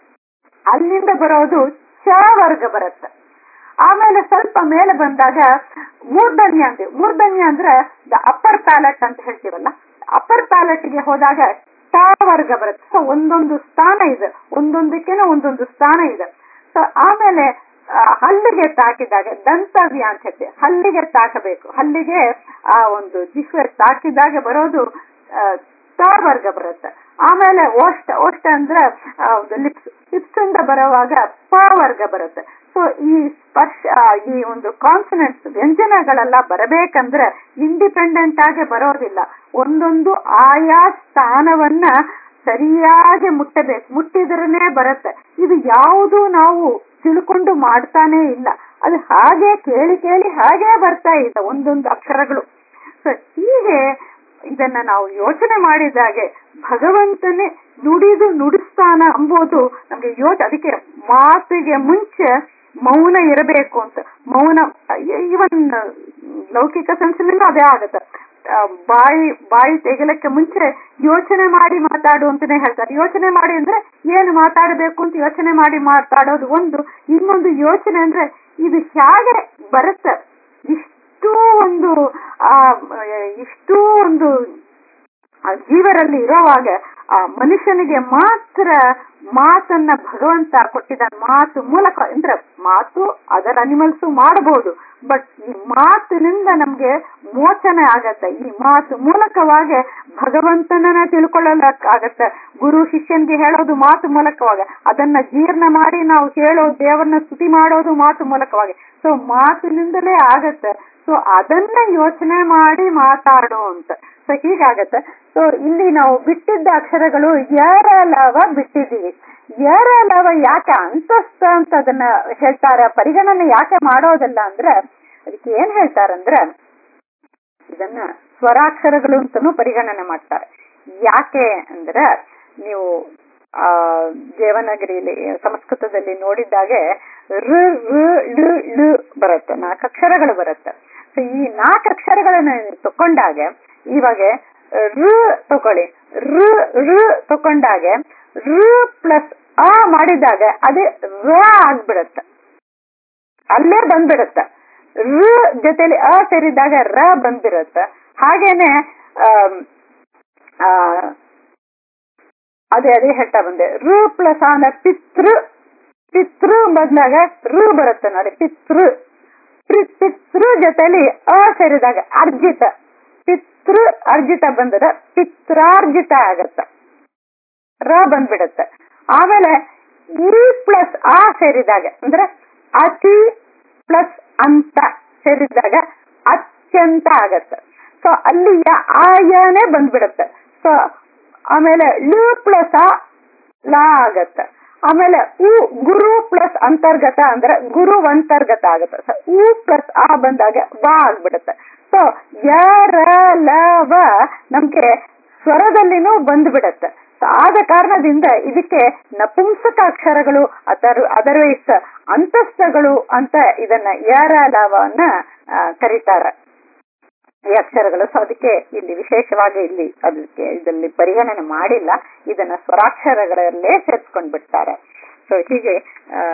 ಅಲ್ಲಿಂದ ಬರೋದು ಚ ವರ್ಗ ಬರುತ್ತೆ ಆಮೇಲೆ ಸ್ವಲ್ಪ ಮೇಲೆ ಬಂದಾಗ ಮೂರ್ಧನ್ಯ ಅಂತೀವಿ ಮೂರ್ಧನ್ಯ ಅಂದ್ರೆ ದ ಅಪ್ಪರ್ ಪ್ಯಾಲೆಟ್ ಅಂತ ಹೇಳ್ತೀವಲ್ಲ ಅಪ್ಪರ್ ಪ್ಯಾಲೆಟ್ಗೆ ಹೋದಾಗ ಟ ವರ್ಗ ಬರುತ್ತೆ ಸೊ ಒಂದೊಂದು ಸ್ಥಾನ ಇದೆ ಒಂದೊಂದಕ್ಕೇನೆ ಒಂದೊಂದು ಸ್ಥಾನ ಇದೆ ಸೊ ಆಮೇಲೆ ಆ, ಹಲ್ಲಿಗೆ ತಾಕಿದಾಗ ದಂತವ್ಯ ಅಂತ ಹೇಳ್ತೀವಿ ಹಲ್ಲಿಗೆ ತಾಕಬೇಕು ಹಲ್ಲಿಗೆ ಆ ಒಂದು ಜಿಹ್ವೆ ತಾಕಿದಾಗ ಬರೋದು ಆ, ತ ವರ್ಗ ಬರುತ್ತೆ ಆಮೇಲೆ ಓಷ್ಟ ಓಷ್ಟ ಅಂದ್ರೆ ಆ, ಒಂದು ಲಿಪ್ಸ್ ಲಿಪ್ಸ್ ಇಂದ ಬರುವಾಗ ಪ ವರ್ಗ ಬರುತ್ತೆ ಸೊ ಈ ಸ್ಪರ್ಶ ಆ, ಈ ಒಂದು ಕಾನ್ಫಿಡೆನ್ಸ್ ವ್ಯಂಜನಗಳೆಲ್ಲ ಬರಬೇಕಂದ್ರೆ ಇಂಡಿಪೆಂಡೆಂಟ್ ಆಗಿ ಬರೋದಿಲ್ಲ ಒಂದೊಂದು ಆಯಾ ಸ್ಥಾನವನ್ನ ಸರಿಯಾಗಿ ಮುಟ್ಟಬೇಕು ಮುಟ್ಟಿದ್ರನೇ ಬರುತ್ತೆ ಇದು ಯಾವುದು ನಾವು ತಿಳ್ಕೊಂಡು ಮಾಡ್ತಾನೆ ಇಲ್ಲ ಅದು ಹಾಗೆ ಕೇಳಿ ಕೇಳಿ ಹಾಗೆ ಬರ್ತಾ ಇದೆ ಒಂದೊಂದು ಅಕ್ಷರಗಳು ಸೊ ಹೀಗೆ ಇದನ್ನ ನಾವು ಯೋಚನೆ ಮಾಡಿದಾಗೆ ಭಗವಂತನೇ ನುಡಿದು ನುಡಿಸ್ತಾನ ಅಂಬೋದು ನಮ್ಗೆ ಯೋಚ ಅದಕ್ಕೆ ಮಾತಿಗೆ ಮುಂಚೆ ಮೌನ ಇರಬೇಕು ಅಂತ ಮೌನ ಇವನ್ ಲೌಕಿಕ ಸಂಸ್ಥೆನೂ ಅದೇ ಆಗತ್ತೆ ಆ, ಬಾಯಿ ಬಾಯಿ ತೆಗಿಲಕ್ಕೆ ಮುಂಚೆ ಯೋಚನೆ ಮಾಡಿ ಮಾತಾಡು ಅಂತಾನೆ ಹೇಳ್ತಾರೆ ಯೋಚನೆ ಮಾಡಿ ಅಂದ್ರೆ ಏನು ಮಾತಾಡಬೇಕು ಅಂತ ಯೋಚನೆ ಮಾಡಿ ಮಾತಾಡೋದು ಒಂದು ಇನ್ನೊಂದು ಯೋಚನೆ ಅಂದ್ರೆ ಇದು ಹೇಗೆ ಬರುತ್ತೆ ಇಷ್ಟೂ ಒಂದು ಆ ಇಷ್ಟೂ ಒಂದು ಆ ಜೀವರಲ್ಲಿ ಇರೋವಾಗ ಆ ಮನುಷ್ಯನಿಗೆ ಮಾತ್ರ ಮಾತನ್ನ ಭಗವಂತ ಕೊಟ್ಟಿದ್ದಾನೆ ಮಾತು ಮೂಲಕ ಅಂದ್ರೆ ಮಾತು ಅದರ್ ಅನಿಮಲ್ಸ್ ಮಾಡಬಹುದು ಬಟ್ ಈ ಮಾತಿನಿಂದ ನಮ್ಗೆ ಮೋಚನೆ ಆಗತ್ತೆ ಈ ಮಾತು ಮೂಲಕವಾಗಿ ಭಗವಂತನನ್ನ ತಿಳ್ಕೊಳ್ಳಲಾಗತ್ತೆ ಗುರು ಶಿಷ್ಯನ್ಗೆ ಹೇಳೋದು ಮಾತು ಮೂಲಕವಾಗಿ ಅದನ್ನ ಜೀರ್ಣ ಮಾಡಿ ನಾವು ಹೇಳೋ ದೇವರನ್ನ ಸ್ತುತಿ ಮಾಡೋದು ಮಾತು ಮೂಲಕವಾಗಿ ಸೊ ಮಾತಿನಿಂದಲೇ ಆಗತ್ತೆ ಸೊ ಅದನ್ನ ಯೋಚನೆ ಮಾಡಿ ಮಾತಾಡೋ ಅಂತ ಸೊ ಹೀಗಾಗತ್ತೆ ಸೊ ಇಲ್ಲಿ ನಾವು ಬಿಟ್ಟಿದ್ದ ಅಕ್ಷರಗಳು ಏರಲವ ಬಿಟ್ಟಿದ್ದೀವಿ ಏರಲವ ಯಾಕೆ ಅಂತಸ್ತ ಅಂತ ಅದನ್ನ ಹೇಳ್ತಾರೆ ಪರಿಗಣನೆ ಯಾಕೆ ಮಾಡೋದಿಲ್ಲ ಅಂದ್ರೆ ಅದಕ್ಕೆ ಏನ್ ಹೇಳ್ತಾರಂದ್ರೆ ಇದನ್ನ ಸ್ವರಾಕ್ಷರಗಳು ಅಂತಾನೂ ಪರಿಗಣನೆ ಮಾಡ್ತಾರೆ ಯಾಕೆ ಅಂದ್ರೆ ನೀವು ಆ ದೇವನಗರಿಯಲ್ಲಿ ಸಂಸ್ಕೃತದಲ್ಲಿ ನೋಡಿದ್ದಾಗೆ ಋ ಋ ಳು ಳು ಬರುತ್ತೆ ನಾಲ್ಕು ಅಕ್ಷರಗಳು ಬರುತ್ತೆ ಸೊ ಈ ನಾಲ್ಕು ಅಕ್ಷರಗಳನ್ನ ನೀವು ತಕೊಂಡಾಗ ಇವಾಗ ಋ ತಕೊಳ್ಳಿ ಋ ಋ ತಕೊಂಡಾಗ ಋ ಪ್ಲಸ್ ಆ ಮಾಡಿದಾಗ ಅದೇ ರ ಆಗ್ಬಿಡುತ್ತೆ ಅಲ್ಲೇ ಬಂದ್ಬಿಡುತ್ತೆ ಋ ಜೊತೆಲಿ ಅ ಸೇರಿದಾಗ ರ ಬಂದ್ಬಿಡುತ್ತೆ ಹಾಗೇನೆ ಆಮ್, ಆ, ಅದೇ ಅದೇ ಹೇಳ್ತಾ ಬಂದೆ ಋ ಪ್ಲಸ್ ಆನ ಪಿತೃ ಪಿತೃ ಬದಲಾಗ ಋ ಬರುತ್ತೆ ನೋಡಿ ಪಿತೃ ಪಿ- ಪಿತೃ ಜೊತೆಲಿ ಅ ಸೇರಿದಾಗ ಅರ್ಜಿತ ಪಿತೃ ಅರ್ಜಿತ ಬಂದದ ಪಿತ್ರಾರ್ಜಿತ ಆಗತ್ತ ರ ಬಂದ್ಬಿಡತ್ತೆ ಆಮೇಲೆ ಇ ಪ್ಲಸ್ ಆ ಸೇರಿದಾಗ ಅಂದ್ರೆ ಅತಿ ಪ್ಲಸ್ ಅಂತ ಸೇರಿದಾಗ ಅತ್ಯಂತ ಆಗತ್ತೆ ಸೊ ಅಲ್ಲಿ ಯ- ಆಯನೇ ಬಂದ್ಬಿಡತ್ತೆ ಸೊ ಆಮೇಲೆ ಲು ಪ್ಲಸ್ ಆ ಲಾ ಆಗತ್ತೆ ಆಮೇಲೆ ಉ ಗುರು ಪ್ಲಸ್ ಅಂತರ್ಗತ ಅಂದ್ರೆ ಗುರು ಅಂತರ್ಗತ ಆಗುತ್ತೆ ಸೊ ಉ ಪ್ಲಸ್ ಆ ಬಂದಾಗ ವಾ ಆಗ್ಬಿಡುತ್ತೆ ಸೊ ಯ ರ ಲ ವ ನಮ್ಗೆ ಸ್ವರದಲ್ಲಿನೂ ಬಂದ್ಬಿಡತ್ತೆ ಸೊ ಆದ ಕಾರಣದಿಂದ ಇದಕ್ಕೆ ನಪುಂಸಕ ಅಕ್ಷರಗಳು ಅದರ್ ಅದರ್ವೈಸ್ ಅಂತಸ್ಥಗಳು ಅಂತ ಇದನ್ನ ಯ ರ ಲ ವನ್ನ ಆ, ಕರೀತಾರೆ ಈ ಅಕ್ಷರಗಳು ಸೊ ಅದಕ್ಕೆ ಇಲ್ಲಿ ವಿಶೇಷವಾಗಿ ಇಲ್ಲಿ ಅದಕ್ಕೆ ಇದರಲ್ಲಿ ಪರಿಗಣನೆ ಮಾಡಿಲ್ಲ ಇದನ್ನ ಸ್ವರಾಕ್ಷರಗಳಲ್ಲೇ ಸೇರ್ಸ್ಕೊಂಡ್ ಬಿಡ್ತಾರೆ ಸೊ ಹೀಗೆ ಆ,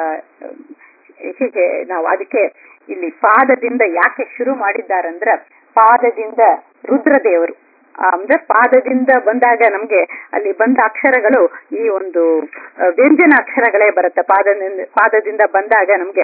ಹೀಗೆ ನಾವು ಅದಕ್ಕೆ ಇಲ್ಲಿ ಪಾದದಿಂದ ಯಾಕೆ ಶುರು ಮಾಡಿದ್ದಾರಂದ್ರೆ ಪಾದದಿಂದ ರುದ್ರದೇವರು ಆ, ಅಂದ್ರೆ ಪಾದದಿಂದ ಬಂದಾಗ ನಮ್ಗೆ ಅಲ್ಲಿ ಬಂದ ಅಕ್ಷರಗಳು ಈ ಒಂದು ಆ, ವ್ಯಂಜನ ಅಕ್ಷರಗಳೇ ಬರುತ್ತೆ ಪಾದದಿಂದ ಪಾದದಿಂದ ಬಂದಾಗ ನಮ್ಗೆ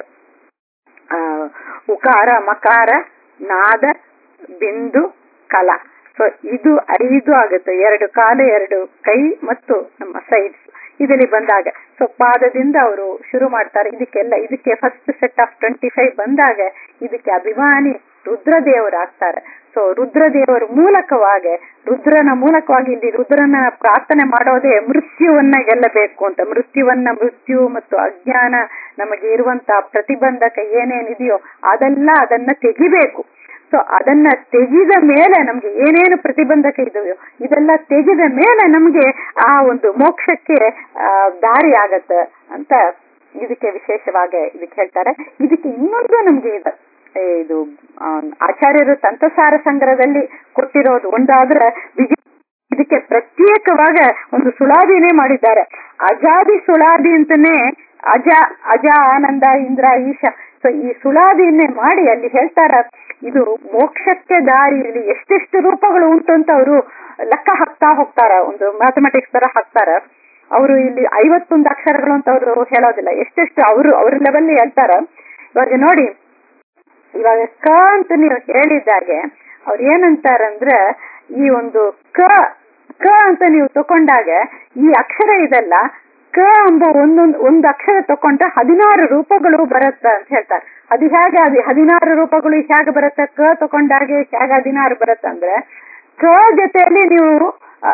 ಆ, ಉಕಾರ ಮಕಾರ ನಾದ ಬಿಂದು ಕಲ ಸೊ ಇದು ಐದು ಆಗುತ್ತೆ ಎರಡು ಕಾಲು ಎರಡು ಕೈ ಮತ್ತು ನಮ್ಮ ಸೈಡ್ಸ್ ಇದರಲ್ಲಿ ಬಂದಾಗ ಸೊ ಪಾದದಿಂದ ಅವರು ಶುರು ಮಾಡ್ತಾರೆ ಇದಕ್ಕೆಲ್ಲ ಇದಕ್ಕೆ first set of twenty five ಬಂದಾಗ ಇದಕ್ಕೆ ಅಭಿಮಾನಿ ರುದ್ರದೇವರು ಆಗ್ತಾರೆ ಸೊ ರುದ್ರದೇವರ ಮೂಲಕವಾಗಿ ರುದ್ರನ ಮೂಲಕವಾಗಿ ಇಲ್ಲಿ ರುದ್ರನ ಪ್ರಾರ್ಥನೆ ಮಾಡೋದೇ ಮೃತ್ಯುವನ್ನ ಗೆಲ್ಲಬೇಕು ಅಂತ ಮೃತ್ಯುವನ್ನ ಮೃತ್ಯು ಮತ್ತು ಅಜ್ಞಾನ ನಮಗೆ ಇರುವಂತ ಪ್ರತಿಬಂಧಕ ಏನೇನಿದೆಯೋ ಅದೆಲ್ಲ ಅದನ್ನ ತೆಗಿಬೇಕು ಸೊ ಅದನ್ನ ತೆಗೆದ ಮೇಲೆ ನಮ್ಗೆ ಏನೇನು ಪ್ರತಿಬಂಧಕ ಇದೆಯೋ ಇದೆಲ್ಲ ತೆಗೆದ ಮೇಲೆ ನಮ್ಗೆ ಆ ಒಂದು ಮೋಕ್ಷಕ್ಕೆ ಆ, ದಾರಿ ಆಗತ್ತೆ ಅಂತ ಇದಕ್ಕೆ ವಿಶೇಷವಾಗಿ ಇದಕ್ಕೆ ಹೇಳ್ತಾರೆ ಇದಕ್ಕೆ ಇನ್ನೊಂದು ನಮ್ಗೆ ಇದೆ ಏ, ಇದು ಆ, ಆಚಾರ್ಯರು ತಂತ್ರಸಾರ ಸಂಗ್ರಹದಲ್ಲಿ ಕೊಟ್ಟಿರೋದು ಒಂದಾದ್ರೆ ವಿಜಯ ಇದಕ್ಕೆ ಪ್ರತ್ಯೇಕವಾಗ ಒಂದು ಸುಳಾದಿನೇ ಮಾಡಿದ್ದಾರೆ ಅಜಾದಿ ಸುಳಾದಿ ಅಂತಾನೆ ಅಜ ಅಜ ಆನಂದ ಇಂದ್ರ ಈಶ ಸೊ ಈ ಸುಳಾದಿಯನ್ನೇ ಮಾಡಿ ಅಲ್ಲಿ ಹೇಳ್ತಾರ ಇದು ಮೋಕ್ಷಕ್ಕೆ ದಾರಿ ಇಲ್ಲಿ ಎಷ್ಟೆಷ್ಟು ರೂಪಗಳು ಉಂಟು ಅಂತ ಅವರು ಲೆಕ್ಕ ಹಾಕ್ತಾ ಹೋಗ್ತಾರ ಒಂದು ಮ್ಯಾಥಮೆಟಿಕ್ಸ್ ತರ ಹಾಕ್ತಾರ ಅವರು ಇಲ್ಲಿ ಐವತ್ತೊಂದು ಅಕ್ಷರಗಳು ಅಂತ ಅವರು ಹೇಳೋದಿಲ್ಲ ಎಷ್ಟೆಷ್ಟು ಅವರು ಅವ್ರ ಲೆವೆಲ್ ಹೇಳ್ತಾರ ಇವಾಗ ನೋಡಿ ಇವಾಗ ಕ ಅಂತ ನೀವು ಹೇಳಿದ್ದಾಗೆ ಅವ್ರು ಏನಂತಾರಂದ್ರೆ ಈ ಒಂದು ಕ ಕ ಅಂತ ನೀವು ತಕೊಂಡಾಗ ಈ ಅಕ್ಷರ ಇದೆಲ್ಲ ಕ ಎಂಬ ಒಂದೊಂದು ಒಂದು ಅಕ್ಷರ ತಕೊಂಡ್ರೆ ಹದಿನಾರು ರೂಪಗಳು ಬರುತ್ತೆ ಅಂತ ಹೇಳ್ತಾರೆ ಅದು ಹೇಗೆ ಅದು ಹದಿನಾರು ರೂಪಗಳು ಹೇಗೆ ಬರುತ್ತೆ ಕ ತಕೊಂಡಾಗೆ ಹೇಗೆ ಹದಿನಾರು ಬರುತ್ತೆ ಅಂದ್ರೆ ಕ ಜೊತೆಯಲ್ಲಿ ನೀವು ಆ,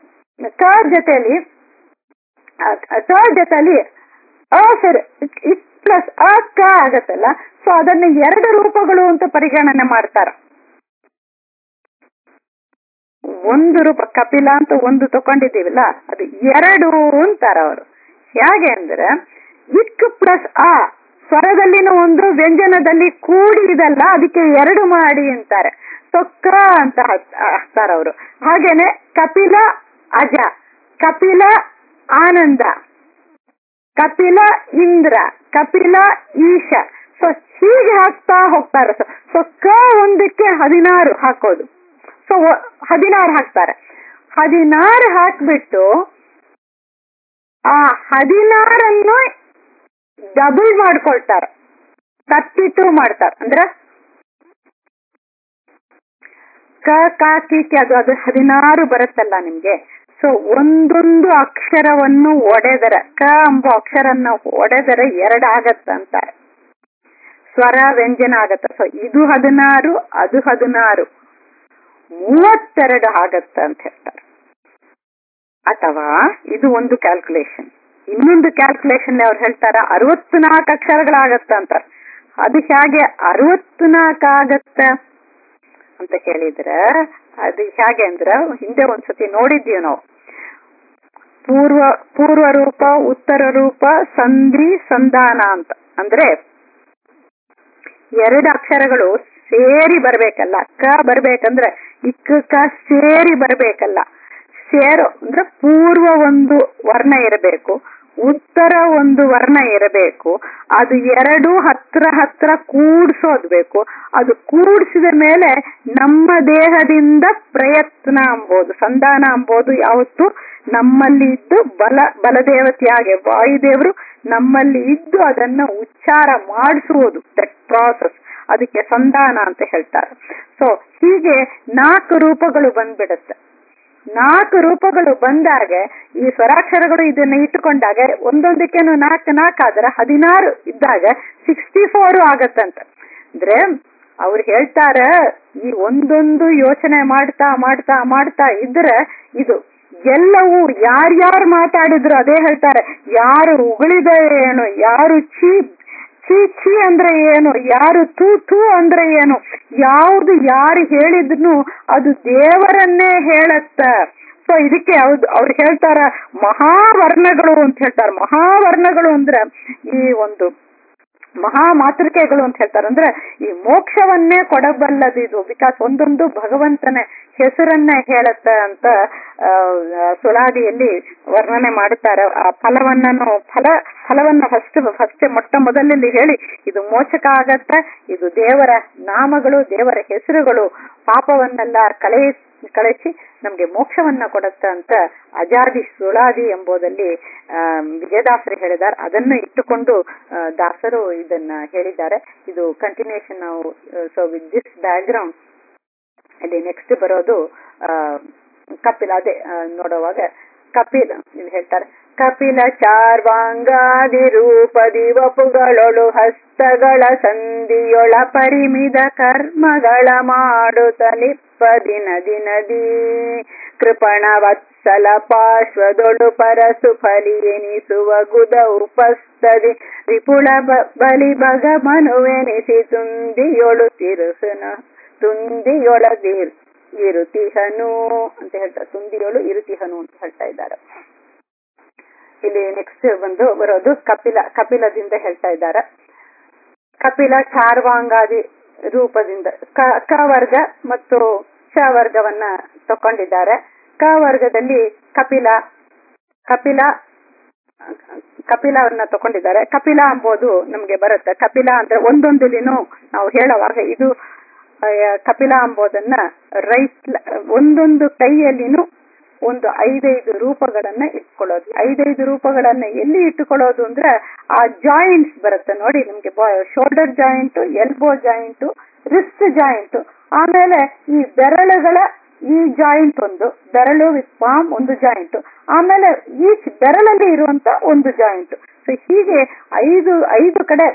ಕ ಜೊತೆಯಲ್ಲಿ ಆ, ಕ ಜೊತೆಯಲ್ಲಿ ಅ ಸರಿ ಪ್ಲಸ್ ಅ ಕ ಆಗತ್ತಲ್ಲ ಸೊ ಅದನ್ನ ಎರಡು ರೂಪಗಳು ಅಂತ ಪರಿಗಣನೆ ಮಾಡ್ತಾರ ಒಂದು ರೂಪ ಕಪಿಲ ಅಂತ ಒಂದು ತಕೊಂಡಿದ್ದೀವಲ್ಲ ಅದು ಎರಡು ಅಂತಾರ ಅವರು ಹೇಗೆ ಅಂದ್ರೆ ಇಕ್ ಪ್ಲಸ್ ಆ ಸ್ವರದಲ್ಲಿನ ಒಂದು ವ್ಯಂಜನದಲ್ಲಿ ಕೂಡಿ ಇದಲ್ಲ ಅದಕ್ಕೆ ಎರಡು ಮಾಡಿ ಅಂತಾರೆ ಸೊ ಕ ಅಂತ ಹಾಕ್ತಾರ ಅವರು ಹಾಗೇನೆ ಕಪಿಲ ಅಜ ಕಪಿಲ ಆನಂದ ಕಪಿಲ ಇಂದ್ರ ಕಪಿಲ ಈಶ ಸೊ ಹೀಗೆ ಹಾಕ್ತಾ ಹೋಗ್ತಾರೆ ಸೊ ಕ ಒಂದಕ್ಕೆ ಹದಿನಾರು ಹಾಕೋದು ಸೊ ಹದಿನಾರು ಹಾಕ್ತಾರೆ ಹದಿನಾರು ಹಾಕ್ಬಿಟ್ಟು ಆ ಹದಿನಾರನ್ನು ಡಬಲ್ ಮಾಡ್ಕೊಳ್ತಾರೆ ತರ್ಟಿ ಟೂ ಮಾಡ್ತಾರೆ ಅಂದ್ರೆ ಕ ಕ ಕಿ ಕಿ ಅದು ಅದು ಹದಿನಾರು ಬರುತ್ತಲ್ಲ ನಿಮ್ಗೆ ಸೊ ಒಂದೊಂದು ಅಕ್ಷರವನ್ನು ಒಡೆದರೆ ಕ ಎಂಬ ಅಕ್ಷರನ್ನ ಒಡೆದರೆ ಎರಡು ಆಗತ್ತ ಅಂತಾರೆ ಸ್ವರ ವ್ಯಂಜನ ಆಗತ್ತ ಸೊ ಇದು ಹದಿನಾರು ಅದು ಹದಿನಾರು ಮೂವತ್ತೆರಡು ಆಗತ್ತ ಅಂತ ಹೇಳ್ತಾರೆ ಅಥವಾ ಇದು ಒಂದು ಕ್ಯಾಲ್ಕುಲೇಷನ್ ಇನ್ನೊಂದು ಕ್ಯಾಲ್ಕುಲೇಷನ್ ಅವ್ರು ಹೇಳ್ತಾರ ಅರವತ್ತು ನಾಲ್ಕು ಅಕ್ಷರಗಳಾಗತ್ತ ಅಂತಾರೆ ಅದು ಹೇಗೆ ಅರವತ್ತು ನಾಲ್ಕು ಆಗತ್ತ ಅಂತ ಹೇಳಿದ್ರೆ ಅದು ಹೇಗೆ ಅಂದ್ರ ಹಿಂದೆ ಒಂದ್ಸತಿ ನೋಡಿದ್ದೀವಿ ನಾವು ಪೂರ್ವ ಪೂರ್ವ ರೂಪ ಉತ್ತರ ರೂಪ ಸಂಧಿ ಸಂಧಾನ ಅಂತ ಅಂದ್ರೆ ಎರಡು ಅಕ್ಷರಗಳು ಸೇರಿ ಬರ್ಬೇಕಲ್ಲ ಕ ಬರ್ಬೇಕಂದ್ರೆ ಇಕ್ಕ ಕ ಸೇರಿ ಬರ್ಬೇಕಲ್ಲ ಸೇರು ಅಂದ್ರೆ ಪೂರ್ವ ಒಂದು ವರ್ಣ ಇರಬೇಕು ಉತ್ತರ ಒಂದು ವರ್ಣ ಇರಬೇಕು ಅದು ಎರಡು ಹತ್ರ ಹತ್ರ ಕೂಡ್ಸೋದ್ಬೇಕು ಅದು ಕೂಡಿಸಿದ ಮೇಲೆ ನಮ್ಮ ದೇಹದಿಂದ ಪ್ರಯತ್ನ ಅಂಬೋದು ಸಂಧಾನ ಅಂಬೋದು ಯಾವತ್ತು ನಮ್ಮಲ್ಲಿ ಇದ್ದು ಬಲ ಬಲದೇವತೆಯಾಗಿ ವಾಯುದೇವರು ನಮ್ಮಲ್ಲಿ ಇದ್ದು ಅದನ್ನ ಉಚ್ಚಾರ ಮಾಡಿಸುವುದು ದಟ್ ಪ್ರಾಸೆಸ್ ಅದಕ್ಕೆ ಸಂಧಾನ ಅಂತ ಹೇಳ್ತಾರೆ ಸೊ ಹೀಗೆ ನಾಲ್ಕು ರೂಪಗಳು ಬಂದ್ಬಿಡುತ್ತೆ ನಾಲ್ಕು ರೂಪಗಳು ಬಂದಾಗ ಈ ಸ್ವರಾಕ್ಷರಗಳು ಇದನ್ನ ಇಟ್ಟುಕೊಂಡಾಗ ಒಂದೊಂದಕ್ಕೇನು ನಾಲ್ಕು ನಾಲ್ಕು ಆದ್ರೆ ಹದಿನಾರು ಇದ್ದಾಗ ಸಿಕ್ಸ್ಟಿ ಫೋರ್ ಆಗತ್ತಂತ ಅಂದ್ರೆ ಅವ್ರು ಹೇಳ್ತಾರ ಈ ಒಂದೊಂದು ಯೋಚನೆ ಮಾಡ್ತಾ ಮಾಡ್ತಾ ಮಾಡ್ತಾ ಇದ್ರೆ ಇದು ಎಲ್ಲವೂ ಯಾರ್ಯಾರು ಮಾತಾಡಿದ್ರು ಅದೇ ಹೇಳ್ತಾರೆ ಯಾರು ಉಗಳಿದ ಏನು ಯಾರು ಚೀ ಚೀ ಚೀ ಅಂದ್ರೆ ಏನು ಯಾರು ತೂ ತೂ ಅಂದ್ರೆ ಏನು ಯಾವ್ದು ಯಾರು ಹೇಳಿದ್ನು ಅದು ದೇವರನ್ನೇ ಹೇಳತ್ತ ಸೊ ಇದಕ್ಕೆ ಹೌದು ಅವ್ರು ಹೇಳ್ತಾರ ಮಹಾವರ್ಣಗಳು ಅಂತ ಹೇಳ್ತಾರೆ ಮಹಾವರ್ಣಗಳು ಅಂದ್ರೆ ಈ ಒಂದು ಮಹಾ ಮಾತೃಕೆಗಳು ಅಂತ ಹೇಳ್ತಾರೆ ಅಂದ್ರೆ ಈ ಮೋಕ್ಷವನ್ನೇ ಕೊಡಬಲ್ಲದು ಇದು ಬಿಕಾಸ್ ಒಂದೊಂದು ಭಗವಂತನ ಹೆಸರನ್ನ ಹೇಳತ್ತ ಅಂತ ಸುಳಾದಿಯಲ್ಲಿ ವರ್ಣನೆ ಮಾಡುತ್ತಾರೆ ಆ ಫಲವನ್ನನು ಫಲ ಫಲವನ್ನ ಫಸ್ಟ್ ಫಸ್ಟ್ ಮೊಟ್ಟ ಮೊದಲಲ್ಲಿ ಹೇಳಿ ಇದು ಮೋಚಕ ಆಗತ್ತ ಇದು ದೇವರ ನಾಮಗಳು ದೇವರ ಹೆಸರುಗಳು ಪಾಪವನ್ನೆಲ್ಲ ಕಳೆ ಕಳಿಸಿ ನಮ್ಗೆ ಮೋಕ್ಷವನ್ನ ಕೊಡತ್ತ ಅಂತ ಅಜಾದಿ ಸುಳಾದಿ ಎಂಬುದಲ್ಲಿ ವಿಜಯದಾಸರು ಹೇಳಿದ್ದಾರೆ ಅದನ್ನು ಇಟ್ಟುಕೊಂಡು ದಾಸರು ಇದನ್ನ ಹೇಳಿದ್ದಾರೆ ಇದು ಕಂಟಿನ್ಯೂಷನ್ ನಾವು so with this background ಅಲ್ಲಿ ನೆಕ್ಸ್ಟ್ ಬರೋದು ಕಪಿಲ ಅದೇ ನೋಡುವಾಗ ಕಪಿಲ ಇಲ್ಲಿ ಹೇಳ್ತಾರೆ ಕಪಿಲ ಚಾರ್ವಾಂಗಾದಿ ರೂಪದಿ ವಪುಗಳೊಳು ಹಸ್ತಗಳ ಸಂಧಿಯೊಳ ಪರಿಮಿದ ಕರ್ಮಗಳ ಮಾಡುತ್ತಲಿಪ್ಪದಿ ನದಿ ನದಿ ಕೃಪಣ ವತ್ಸಲ ಪಾರ್ಶ್ವದೊಳು ಪರಸು ಫಲಿ ಎನಿಸುವ ಗುದ ಉಪಸ್ತದಿ ವಿಪುಳ ಬಲಿ ಬಗ ಮನುವೆನಿಸಿ ತುಂದಿಯೊಳು ತಿರುಸನ ತುಂದಿಯೊಳದಿರ್ ಇರುತಿಹನು ಅಂತ ಹೇಳ್ತಾರೆ ತುಂದಿಯೊಳು ಇರುತಿಹನು ಅಂತ ಹೇಳ್ತಾ ಇದ್ದಾರೆ ಇಲ್ಲಿ ನೆಕ್ಸ್ಟ್ ಬಂದು ಬರೋದು ಕಪಿಲ ಕಪಿಲದಿಂದ ಹೇಳ್ತಾ ಇದ್ದಾರೆ ಕಪಿಲ ಚಾರ್ವಾಂಗಾದಿ ರೂಪದಿಂದ ಕ ಕ ವರ್ಗ ಮತ್ತು ಚ ವರ್ಗವನ್ನ ತಕೊಂಡಿದ್ದಾರೆ ಕ ವರ್ಗದಲ್ಲಿ ಕಪಿಲ ಕಪಿಲ ಕಪಿಲವನ್ನ ತಕೊಂಡಿದ್ದಾರೆ ಕಪಿಲ ಎಂಬುದು ನಮ್ಗೆ ಬರುತ್ತೆ ಕಪಿಲ ಅಂದ್ರೆ ಒಂದೊಂದಿಲಿನೂ ನಾವು ಹೇಳುವಾಗ ಇದು ಕಪಿಲ ಎಂಬುದನ್ನ ರೈಟ್ ಒಂದೊಂದು ಕೈಯಲ್ಲಿನೂ ಒಂದು ಐದೈದು ರೂಪಗಳನ್ನ ಇಟ್ಕೊಳ್ಳೋದು ಐದೈದು ರೂಪಗಳನ್ನ ಎಲ್ಲಿ ಇಟ್ಟುಕೊಳ್ಳೋದು ಅಂದ್ರೆ ಆ ಜಾಯಿಂಟ್ಸ್ ಬರುತ್ತೆ ನೋಡಿ ನಿಮ್ಗೆ shoulder joint elbow joint wrist joint ಆಮೇಲೆ ಈ ಬೆರಳುಗಳ ಈ ಜಾಯಿಂಟ್ ಒಂದು ಬೆರಳು ವಿತ್ ಪಾಮ್ ಒಂದು ಜಾಯಿಂಟ್ ಆಮೇಲೆ ಈಚ್ ಬೆರಳಲ್ಲಿ ಇರುವಂತ ಒಂದು ಜಾಯಿಂಟ್ ಸೊ ಹೀಗೆ ಐದು ಐದು ಕಡೆ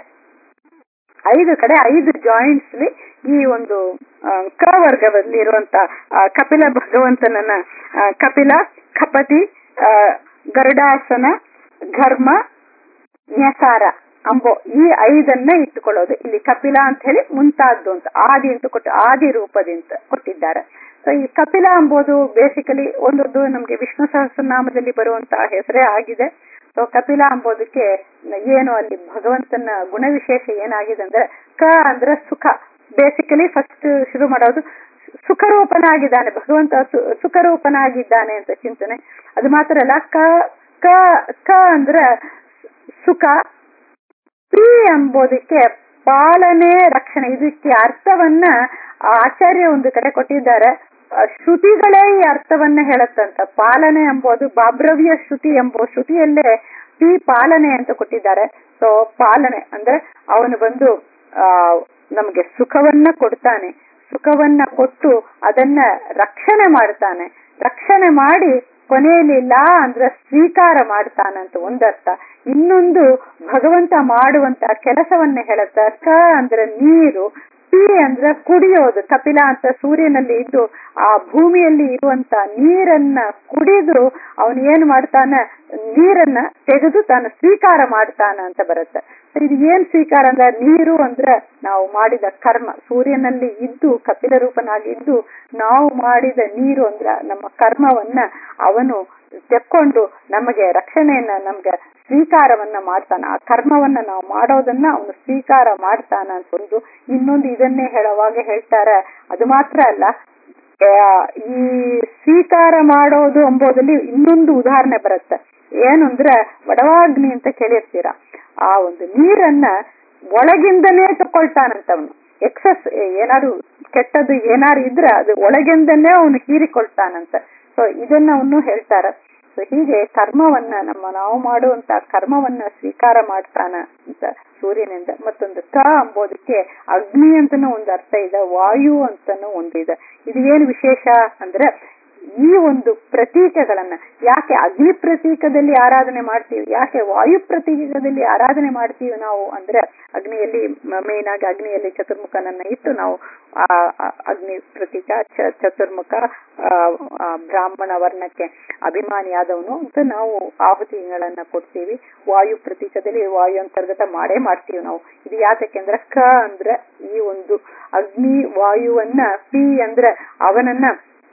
ಐದು ಕಡೆ ಐದು ಜಾಯಿಂಟ್ಸ್ ಈ ಒಂದು ಕ ವರ್ಗದಲ್ಲಿ ಇರುವಂತ ಕಪಿಲ ಭಗವಂತನನ್ನ ಕಪಿಲ ಕಪತಿ ಗರುಡಾಸನ ಘರ್ಮ ನ್ಯಸಾರ ಅಂಬೋ ಈ ಐದನ್ನ ಇಟ್ಟುಕೊಳ್ಳೋದು ಇಲ್ಲಿ ಕಪಿಲ ಅಂತ ಹೇಳಿ ಮುಂತಾದ್ದು ಅಂತ ಆದಿ ಅಂತ ಕೊಟ್ಟು ಆದಿ ರೂಪದಿಂದ ಕೊಟ್ಟಿದ್ದಾರೆ ಸೊ ಈ ಕಪಿಲ ಎಂಬುದು ಬೇಸಿಕಲಿ ಒಂದೊಂದು ನಮ್ಗೆ ವಿಷ್ಣು ಸಹಸ್ರನಾಮದಲ್ಲಿ ಬರುವಂತಹ ಹೆಸರೇ ಆಗಿದೆ ಸೊ ಕಪಿಲ ಎಂಬುದಕ್ಕೆ ಏನು ಅಲ್ಲಿ ಭಗವಂತನ ಗುಣವಿಶೇಷ ಏನಾಗಿದೆ ಅಂದ್ರೆ ಕ ಅಂದ್ರೆ ಸುಖ ಬೇಸಿಕಲಿ ಫಸ್ಟ್ ಶುರು ಮಾಡೋದು ಸುಖರೂಪನಾಗಿದ್ದಾನೆ ಭಗವಂತ ಸು- ಸುಖರೂಪನಾಗಿದ್ದಾನೆ ಅಂತ ಚಿಂತನೆ ಅದು ಮಾತ್ರ ಅಲ್ಲ ಕ ಕ ಕ ಅಂದ್ರೆ ಸುಖ ಪಿ ಎಂಬುದಕ್ಕೆ ಪಾಲನೆ ರಕ್ಷಣೆ ಇದಕ್ಕೆ ಅರ್ಥವನ್ನ ಆ ಆಚಾರ್ಯ ಒಂದು ಕಡೆ ಕೊಟ್ಟಿದ್ದಾರೆ ಆ, ಶ್ರುತಿಗಳೇ ಈ ಅರ್ಥವನ್ನ ಹೇಳತ್ತಂತ ಪಾಲನೆ ಎಂಬುದು ಬಾಬ್ರವ್ಯ ಶ್ರುತಿ ಎಂಬ ಶ್ರುತಿಯಲ್ಲೇ ಪಿ ಪಾಲನೆ ಅಂತ ಕೊಟ್ಟಿದ್ದಾರೆ ಸೊ ಪಾಲನೆ ಅಂದ್ರೆ ಅವನು ಬಂದು ಆ ನಮಗೆ ಸುಖವನ್ನ ಕೊಡ್ತಾನೆ ಸುಖವನ್ನ ಕೊಟ್ಟು ಅದನ್ನ ರಕ್ಷಣೆ ಮಾಡ್ತಾನೆ ರಕ್ಷಣೆ ಮಾಡಿ ಕೊನೆಯಲ್ಲಿ ಲಾ ಅಂದ್ರೆ ಸ್ವೀಕಾರ ಮಾಡ್ತಾನಂತ ಒಂದರ್ಥ ಇನ್ನೊಂದು ಭಗವಂತ ಮಾಡುವಂತ ಕೆಲಸವನ್ನ ಹೇಳುತ್ತ ಕ ಅಂದ್ರೆ ನೀರು ಪಿ ಅಂದ್ರೆ ಕುಡಿಯೋದು ಕಪಿಲ ಅಂತ ಸೂರ್ಯನಲ್ಲಿ ಇದ್ದು ಆ ಭೂಮಿಯಲ್ಲಿ ಇರುವಂತ ನೀರನ್ನ ಕುಡಿದು ಅವನು ಏನ್ ಮಾಡ್ತಾನ ನೀರನ್ನ ತೆಗೆದು ತಾನು ಸ್ವೀಕಾರ ಮಾಡ್ತಾನ ಅಂತ ಬರುತ್ತೆ ಇದು ಏನ್ ಸ್ವೀಕಾರ ಅಂದ್ರೆ ನೀರು ಅಂದ್ರೆ ನಾವು ಮಾಡಿದ ಕರ್ಮ ಸೂರ್ಯನಲ್ಲಿ ಇದ್ದು ಕಪಿಲ ರೂಪನಾಗಿ ಇದ್ದು ನಾವು ಮಾಡಿದ ನೀರು ಅಂದ್ರ ನಮ್ಮ ಕರ್ಮವನ್ನ ಅವನು ತೆಕ್ಕೊಂಡು ನಮಗೆ ರಕ್ಷಣೆಯನ್ನ ನಮ್ಗೆ ಸ್ವೀಕಾರವನ್ನ ಮಾಡ್ತಾನ ಆ ಕರ್ಮವನ್ನ ನಾವು ಮಾಡೋದನ್ನ ಅವನು ಸ್ವೀಕಾರ ಮಾಡ್ತಾನ ಅಂತ ಒಂದು ಇನ್ನೊಂದು ಇದನ್ನೇ ಹೇಳುವಾಗ ಹೇಳ್ತಾರೆ ಅದು ಮಾತ್ರ ಅಲ್ಲ ಆ, ಈ ಸ್ವೀಕಾರ ಮಾಡೋದು ಎಂಬುದಲ್ಲಿ ಇನ್ನೊಂದು ಉದಾಹರಣೆ ಬರುತ್ತೆ ಏನು ಅಂದ್ರೆ ವಡವಾಗ್ನಿ ಅಂತ ಕೇಳಿರ್ತೀರ ಆ ಒಂದು ನೀರನ್ನ ಒಳಗಿಂದನೇ ತಕೊಳ್ತಾನಂತ ಅವನು ಎಕ್ಸಸ್ ಏನಾದ್ರು ಕೆಟ್ಟದ್ದು ಏನಾರು ಇದ್ರೆ ಅದು ಒಳಗಿಂದನೇ ಅವನು ಹೀರಿಕೊಳ್ತಾನಂತ ಸೊ ಇದನ್ನ ಅವನು ಹೇಳ್ತಾರೆ ಸೊ ಹೀಗೆ ಕರ್ಮವನ್ನ ನಮ್ಮ ನಾವು ಮಾಡುವಂತ ಕರ್ಮವನ್ನ ಸ್ವೀಕಾರ ಮಾಡ್ತಾನ ಅಂತ ಸೂರ್ಯನಿಂದ ಮತ್ತೊಂದು ಕ ಅಂಬೋದಕ್ಕೆ ಅಗ್ನಿ ಅಂತಾನು ಒಂದು ಅರ್ಥ ಇದೆ ವಾಯು ಅಂತಾನು ಒಂದು ಇದೆ ಇದು ಏನು ವಿಶೇಷ ಅಂದ್ರೆ ಈ ಒಂದು ಪ್ರತೀಕಗಳನ್ನ ಯಾಕೆ ಅಗ್ನಿ ಪ್ರತೀಕದಲ್ಲಿ ಆರಾಧನೆ ಮಾಡ್ತೀವಿ ಯಾಕೆ ವಾಯು ಪ್ರತೀಕದಲ್ಲಿ ಆರಾಧನೆ ಮಾಡ್ತೀವಿ ನಾವು ಅಂದ್ರೆ ಅಗ್ನಿಯಲ್ಲಿ ಮೇನ್ ಆಗಿ ಅಗ್ನಿಯಲ್ಲಿ ಚತುರ್ಮುಖನನ್ನ ಇಟ್ಟು ನಾವು ಆ ಆ ಅಗ್ನಿ ಪ್ರತೀಕ ಚ- ಚತುರ್ಮುಖ ಆ, ಆ, ಬ್ರಾಹ್ಮಣ ವರ್ಣಕ್ಕೆ ಅಭಿಮಾನಿಯಾದವನು ಅಂತ ನಾವು ಆಹುತಿಗಳನ್ನ ಕೊಡ್ತೀವಿ ವಾಯು ಪ್ರತೀಕದಲ್ಲಿ ವಾಯು ಅಂತರ್ಗತ ಮಾಡೇ ಮಾಡ್ತೀವಿ ನಾವು ಇದು ಯಾತಕ್ಕೆಂದ್ರೆ ಕ ಅಂದ್ರೆ ಈ ಒಂದು ಅಗ್ನಿ ವಾಯುವನ್ನ ಪಿ ಅಂದ್ರೆ ಅವನನ್ನ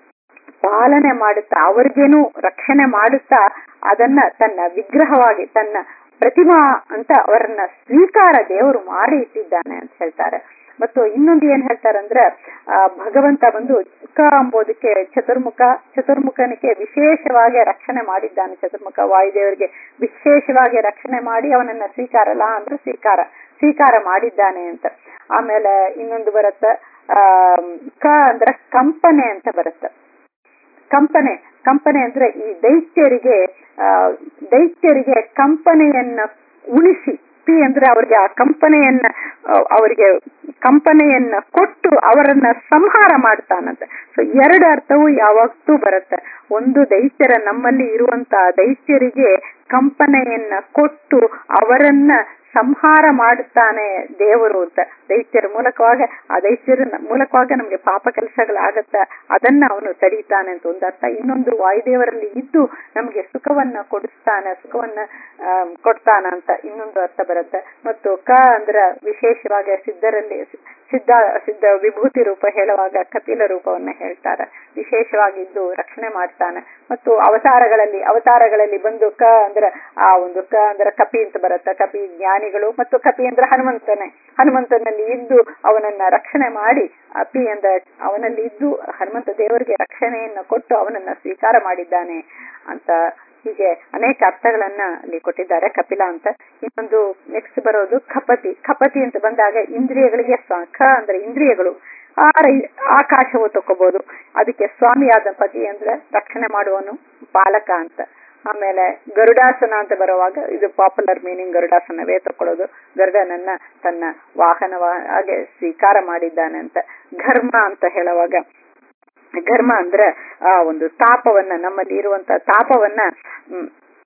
ಪಾಲನೆ ಮಾಡುತ್ತಾ ಅವ್ರಿಗೇನು ರಕ್ಷಣೆ ಮಾಡುತ್ತಾ ಅದನ್ನ ತನ್ನ ವಿಗ್ರಹವಾಗಿ ತನ್ನ ಪ್ರತಿಮಾ ಅಂತ ಅವರನ್ನ ಸ್ವೀಕಾರ ದೇವರು ಮಾಡಿ ಇಟ್ಟಿದ್ದಾನೆ ಅಂತ ಹೇಳ್ತಾರೆ ಮತ್ತು ಇನ್ನೊಂದು ಏನ್ ಹೇಳ್ತಾರೆ ಅಂದ್ರೆ ಆ ಭಗವಂತ ಬಂದು ಕ ಎಂಬುದಕ್ಕೆ ಚತುರ್ಮುಖ ಚತುರ್ಮುಖನಿಗೆ ವಿಶೇಷವಾಗಿ ರಕ್ಷಣೆ ಮಾಡಿದ್ದಾನೆ ಚತುರ್ಮುಖ ವಾಯುದೇವರಿಗೆ ವಿಶೇಷವಾಗಿ ರಕ್ಷಣೆ ಮಾಡಿ ಅವನನ್ನ ಸ್ವೀಕಾರ ಲಾ ಅಂದ್ರೆ ಸ್ವೀಕಾರ ಸ್ವೀಕಾರ ಮಾಡಿದ್ದಾನೆ ಅಂತ ಆಮೇಲೆ ಇನ್ನೊಂದು ಬರುತ್ತೆ ಆ ಕ ಅಂದ್ರೆ ಕಂಪನೆ ಅಂತ ಬರುತ್ತೆ ಕಂಪನೆ ಕಂಪನೆ ಅಂದ್ರೆ ಈ ದೈತ್ಯರಿಗೆ ಆ, ದೈತ್ಯರಿಗೆ ಕಂಪನೆಯನ್ನ ಉಳಿಸಿ ಪಿ ಅಂದ್ರೆ ಅವರಿಗೆ ಆ ಕಂಪನೆಯನ್ನ ಆ, ಅವರಿಗೆ ಕಂಪನೆಯನ್ನ ಕೊಟ್ಟು ಅವರನ್ನ ಸಂಹಾರ ಮಾಡ್ತಾನಂತೆ ಸೊ ಎರಡು ಅರ್ಥವು ಯಾವತ್ತೂ ಬರುತ್ತೆ ಒಂದು ದೈತ್ಯರ ನಮ್ಮಲ್ಲಿ ಇರುವಂತ ದೈತ್ಯರಿಗೆ ಕಂಪನೆಯನ್ನ ಕೊಟ್ಟು ಅವರನ್ನ ಸಂಹಾರ ಮಾಡುತ್ತಾನೆ ದೇವರು ಅಂತ ದೈತ್ಯರ ಮೂಲಕವಾಗ ಆ ದೈತ್ಯರ ಮೂಲಕವಾಗ ನಮ್ಗೆ ಪಾಪ ಕೆಲಸಗಳಾಗತ್ತ ಅದನ್ನ ಅವನು ತಡೀತಾನೆ ಅಂತ ಒಂದು ಅರ್ಥ ಇನ್ನೊಂದು ವಾಯುದೇವರಲ್ಲಿ ಇದ್ದು ನಮ್ಗೆ ಸುಖವನ್ನ ಕೊಡಿಸ್ತಾನೆ ಸುಖವನ್ನ ಆಮ್, ಕೊಡ್ತಾನ ಅಂತ ಇನ್ನೊಂದು ಅರ್ಥ ಬರುತ್ತೆ ಮತ್ತು ಕ ಅಂದ್ರ ವಿಶೇಷವಾಗಿ ಸಿದ್ಧರಲ್ಲಿ ಸಿದ್ಧ ಸಿದ್ಧ ವಿಭೂತಿ ರೂಪ ಹೇಳುವಾಗ ಕಪಿಲ ರೂಪವನ್ನ ಹೇಳ್ತಾರೆ ವಿಶೇಷವಾಗಿದ್ದು ರಕ್ಷಣೆ ಮಾಡ್ತಾನೆ ಮತ್ತು ಅವತಾರಗಳಲ್ಲಿ ಅವತಾರಗಳಲ್ಲಿ ಬಂದು ಕ ಅಂದ್ರೆ ಆ ಒಂದು ಕ ಅಂದ್ರೆ ಕಪಿ ಅಂತ ಬರುತ್ತೆ ಕಪಿ ಜ್ಞಾನಿಗಳು ಮತ್ತು ಕಪಿ ಅಂದ್ರೆ ಹನುಮಂತನೇ ಹನುಮಂತನಲ್ಲಿ ಇದ್ದು ಅವನನ್ನ ರಕ್ಷಣೆ ಮಾಡಿ ಅಪಿ ಅಂದ್ರೆ ಅವನಲ್ಲಿ ಇದ್ದು ಹನುಮಂತ ದೇವರಿಗೆ ರಕ್ಷಣೆಯನ್ನ ಕೊಟ್ಟು ಅವನನ್ನ ಸ್ವೀಕಾರ ಮಾಡಿದ್ದಾನೆ ಅಂತ ಹೀಗೆ ಅನೇಕ ಅರ್ಥಗಳನ್ನ ಅಲ್ಲಿ ಕೊಟ್ಟಿದ್ದಾರೆ ಕಪಿಲ ಅಂತ ಇನ್ನೊಂದು ನೆಕ್ಸ್ಟ್ ಬರೋದು ಖಪತಿ ಖಪತಿ ಅಂತ ಬಂದಾಗ ಇಂದ್ರಿಯಗಳಿಗೆ ಸ್ವ- ಖ ಅಂದ್ರೆ ಇಂದ್ರಿಯಗಳು ಆರ ಆಕಾಶವು ತಕೋಬಹುದು ಅದಕ್ಕೆ ಸ್ವಾಮಿಯಾದ ಪತಿ ಅಂದ್ರೆ ರಕ್ಷಣೆ ಮಾಡುವನು ಪಾಲಕ ಅಂತ ಆಮೇಲೆ ಗರುಡಾಸನ ಅಂತ ಬರುವಾಗ ಇದು ಪಾಪ್ಯುಲರ್ ಮೀನಿಂಗ್ ಗರುಡಾಸನವೇ ತಕೊಳ್ಳೋದು ಗರುಡನನ್ನ ತನ್ನ ವಾಹನವಾಗಿ ಸ್ವೀಕಾರ ಮಾಡಿದ್ದಾನೆ ಅಂತ ಘರ್ಮ ಅಂತ ಹೇಳುವಾಗ ಘರ್ಮ ಅಂದ್ರೆ ಆ ಒಂದು ತಾಪವನ್ನ ನಮ್ಮಲ್ಲಿ ಇರುವಂತ ತಾಪವನ್ನ ಹ್ಮ್,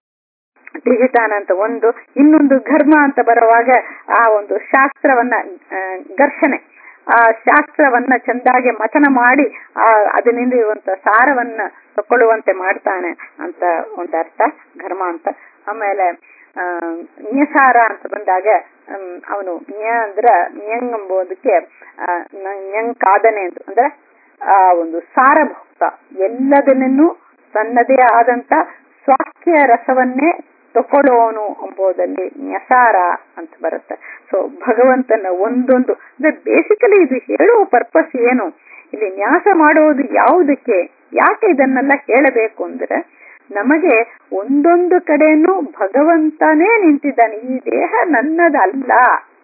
ತೆಗಿತಾನ ಅಂತ ಒಂದು ಇನ್ನೊಂದು ಘರ್ಮ ಅಂತ ಬರುವಾಗ ಆ ಒಂದು ಶಾಸ್ತ್ರವನ್ನ ಆ, ಘರ್ಷಣೆ ಆ ಶಾಸ್ತ್ರವನ್ನ ಚಂದಾಗಿ ಮಥನ ಮಾಡಿ ಆ ಅದರಿಂದ ಇರುವಂತ ಸಾರವನ್ನ ತಕೊಳ್ಳುವಂತೆ ಮಾಡ್ತಾನೆ ಅಂತ ಒಂದು ಅರ್ಥ ಘರ್ಮ ಅಂತ ಆಮೇಲೆ ಆ ನ್ಯಸಾರ ಅಂತ ಬಂದಾಗ ಹ್ಮ್, ಅವನು ನ್ಯ ಅಂದ್ರ ನ್ಯಂಗ್ ಎಂಬುದಕ್ಕೆ ಆ, ನ- ನ್ಯಂಗ್ ಕಾದನೆ ಅಂತ ಅಂದ್ರೆ ಆ ಒಂದು ಸಾರಭೂತ ಎಲ್ಲದನ್ನೂ ತನ್ನದೇ ಆದಂತ ಸ್ವಾಸ್ಥ್ಯ ರಸವನ್ನೇ ತಕೊಳ್ಳೋನು ಎಂಬುದರಲ್ಲಿ ನ್ಯಸಾರ ಅಂತ ಬರುತ್ತೆ ಸೊ ಭಗವಂತನ ಒಂದೊಂದು ಅಂದ್ರೆ ಬೇಸಿಕಲಿ ಇದು ಹೇಳುವ ಪರ್ಪಸ್ ಏನು ಇಲ್ಲಿ ನ್ಯಾಸ ಮಾಡೋದು ಯಾವುದಕ್ಕೆ ಯಾಕೆ ಇದನ್ನೆಲ್ಲ ಹೇಳಬೇಕು ಅಂದ್ರೆ ನಮಗೆ ಒಂದೊಂದು ಕಡೆನೂ ಭಗವಂತನೇ ನಿಂತಿದ್ದಾನೆ ಈ ದೇಹ ನನ್ನದಲ್ಲ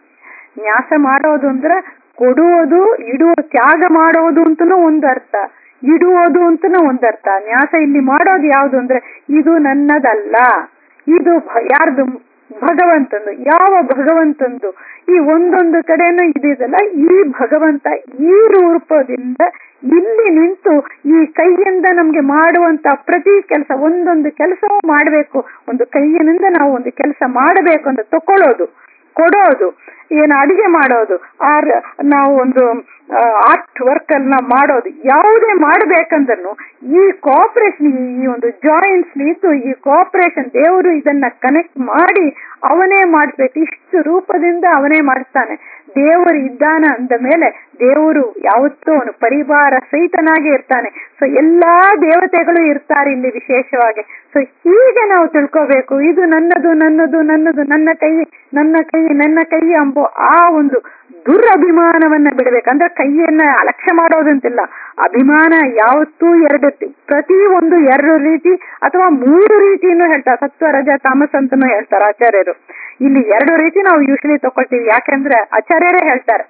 ನ್ಯಾಸ ಮಾಡೋದು ಅಂದ್ರೆ ಕೊಡುವುದು ಇಡುವ ತ್ಯಾಗ ಮಾಡೋದು ಅಂತನೂ ಒಂದು ಅರ್ಥ ಇಡುವುದು ಅಂತನೂ ಒಂದು ಅರ್ಥ ನ್ಯಾಸ ಇಲ್ಲಿ ಮಾಡೋದು ಯಾವುದು ಅಂದ್ರೆ ಇದು ನನ್ನದಲ್ಲ ಇದು ಯಾರ್ದು ಭಗವಂತಂದು ಯಾವ ಭಗವಂತಂದು ಈ ಒಂದೊಂದು ಕಡೆನೂ ಇದಿದಲ್ಲ ಈ ಭಗವಂತ ಈ ರೂಪದಿಂದ ಇಲ್ಲಿ ನಿಂತು ಈ ಕೈಯಿಂದ ನಮ್ಗೆ ಮಾಡುವಂತ ಪ್ರತಿ ಕೆಲಸ ಒಂದೊಂದು ಕೆಲಸವೂ ಮಾಡಬೇಕು ಒಂದು ಕೈಯಿನಿಂದ ನಾವು ಒಂದು ಕೆಲಸ ಮಾಡಬೇಕು ಅಂತ ತಕೊಳ್ಳೋದು ಕೊಡೋದು ಏನು ಅಡಿಗೆ ಮಾಡೋದು ಆರ್ ನಾವು ಒಂದು ಆರ್ಟ್ ವರ್ಕ್ ಅನ್ನ ಮಾಡೋದು ಯಾವುದೇ ಮಾಡಬೇಕಂದ್ರೂ ಈ ಕೋಆಪರೇಷನ್ ಈ ಒಂದು ಜಾಯಿಂಟ್ಸ್ ಇದ್ದು ಈ ಕೋಆಪರೇಷನ್ ದೇವರು ಇದನ್ನ ಕನೆಕ್ಟ್ ಮಾಡಿ ಅವನೇ ಮಾಡಿಸ್ಬೇಕು ಇಷ್ಟು ರೂಪದಿಂದ ಅವನೇ ಮಾಡಿಸ್ತಾನೆ ದೇವರು ಇದ್ದಾನ ಅಂದ ಮೇಲೆ ದೇವರು ಯಾವತ್ತೂ ಅವನು ಪರಿವಾರ ಸಹಿತನಾಗಿ ಇರ್ತಾನೆ ಸೊ ಎಲ್ಲಾ ದೇವತೆಗಳು ಇರ್ತಾರೆ ಇಲ್ಲಿ ವಿಶೇಷವಾಗಿ ಸೊ ಹೀಗೆ ನಾವು ತಿಳ್ಕೋಬೇಕು ಇದು ನನ್ನದು ನನ್ನದು ನನ್ನದು ನನ್ನ ಕೈ ನನ್ನ ಕೈ ನನ್ನ ಕೈ ಎಂಬೋ ಆ ಒಂದು ದುರಭಿಮಾನವನ್ನ ಬಿಡಬೇಕು ಅಂದ್ರೆ ಕೈಯನ್ನ ಅಲಕ್ಷ್ಯ ಮಾಡೋದಂತಿಲ್ಲ ಅಭಿಮಾನ ಯಾವತ್ತೂ ಎರಡು ಪ್ರತಿ ಒಂದು ಎರಡು ರೀತಿ ಅಥವಾ ಮೂರು ರೀತಿಯನ್ನು ಹೇಳ್ತಾರೆ ಸತ್ವ ರಜ ತಾಮಸ್ ಅಂತಾನು ಹೇಳ್ತಾರೆ ಆಚಾರ್ಯರು ಇಲ್ಲಿ ಎರಡು ರೀತಿ ನಾವು ಯೂಶಲಿ ತಗೊಳ್ತೀವಿ ಯಾಕೆಂದ್ರೆ ಆಚಾರ್ಯರೇ ಹೇಳ್ತಾರೆ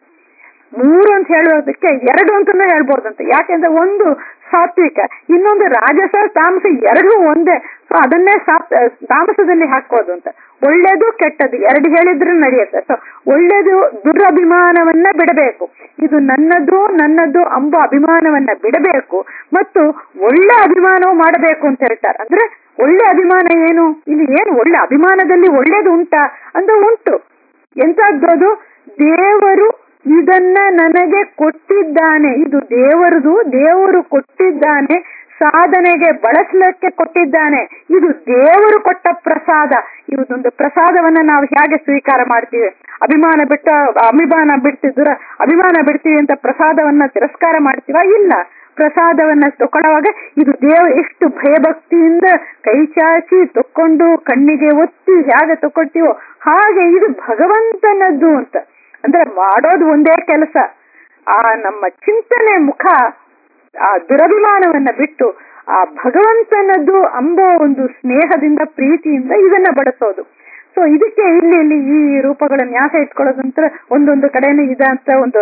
ಮೂರು ಅಂತ ಹೇಳೋದಕ್ಕೆ ಎರಡು ಅಂತಾನು ಹೇಳ್ಬೋದಂತೆ ಯಾಕೆಂದ್ರೆ ಒಂದು ಸಾತ್ವಿಕ ಇನ್ನೊಂದು ರಾಜಸ ತಾಮಸ ಎರಡೂ ಒಂದೇ ಸೊ ಅದನ್ನೇ ತಾಮಸದಲ್ಲಿ ಹಾಕೋದು ಅಂತ ಒಳ್ಳೇದು ಕೆಟ್ಟದ್ದು ಎರಡು ಹೇಳಿದ್ರು ನಡೆಯುತ್ತೆ ಸೊ ಒಳ್ಳೇದು ದುರಭಿಮಾನವನ್ನ ಬಿಡಬೇಕು ಇದು ನನ್ನದು ನನ್ನದು ಅಂಬ ಅಭಿಮಾನವನ್ನ ಬಿಡಬೇಕು ಮತ್ತು ಒಳ್ಳೆ ಅಭಿಮಾನವು ಮಾಡಬೇಕು ಅಂತ ಹೇಳ್ತಾರೆ ಅಂದ್ರೆ ಒಳ್ಳೆ ಅಭಿಮಾನ ಏನು ಇಲ್ಲಿ ಏನು ಒಳ್ಳೆ ಅಭಿಮಾನದಲ್ಲಿ ಒಳ್ಳೇದು ಉಂಟಾ ಅಂದ್ರೆ ಉಂಟು ಎಂತದ್ದು ದೇವರು ಇದನ್ನ ನನಗೆ ಕೊಟ್ಟಿದ್ದಾನೆ ಇದು ದೇವರದು ದೇವರು ಕೊಟ್ಟಿದ್ದಾನೆ ಸಾಧನೆಗೆ ಬಳಸಲಿಕ್ಕೆ ಕೊಟ್ಟಿದ್ದಾನೆ ಇದು ದೇವರು ಕೊಟ್ಟ ಪ್ರಸಾದ ಇದೊಂದು ಪ್ರಸಾದವನ್ನ ನಾವು ಹೇಗೆ ಸ್ವೀಕಾರ ಮಾಡ್ತೀವಿ ಅಭಿಮಾನ ಬಿಟ್ಟ ಅಭಿಮಾನ ಬಿಡ್ತಿದ್ರ ಅಭಿಮಾನ ಬಿಡ್ತೀವಿ ಅಂತ ಪ್ರಸಾದವನ್ನ ತಿರಸ್ಕಾರ ಮಾಡ್ತೀವ ಇಲ್ಲ ಪ್ರಸಾದವನ್ನ ತಗೊಳ್ಳುವಾಗ ಇದು ದೇವ ಎಷ್ಟು ಭಯಭಕ್ತಿಯಿಂದ ಕೈ ಚಾಚಿ ತಕ್ಕೊಂಡು ಕಣ್ಣಿಗೆ ಒತ್ತಿ ಹೇಗೆ ತಕೊಳ್ತೀವೋ ಹಾಗೆ ಇದು ಭಗವಂತನದ್ದು ಅಂತ ಅಂದ್ರೆ ಮಾಡೋದು ಒಂದೇ ಕೆಲಸ ಆ ನಮ್ಮ ಚಿಂತನೆ ಮುಖ ಆ ದುರಭಿಮಾನವನ್ನ ಬಿಟ್ಟು ಆ ಭಗವಂತನದ್ದು ಅಂಬೋ ಒಂದು ಸ್ನೇಹದಿಂದ ಪ್ರೀತಿಯಿಂದ ಇದನ್ನ ಬಡಿಸೋದು ಸೊ ಇದಕ್ಕೆ ಇಲ್ಲಿ ಇಲ್ಲಿ ಈ ರೂಪಗಳ ನ್ಯಾಸ ಇಟ್ಕೊಳ್ಳೋದಂತ ಒಂದೊಂದು ಕಡೆನೂ ಇದಂತ ಒಂದು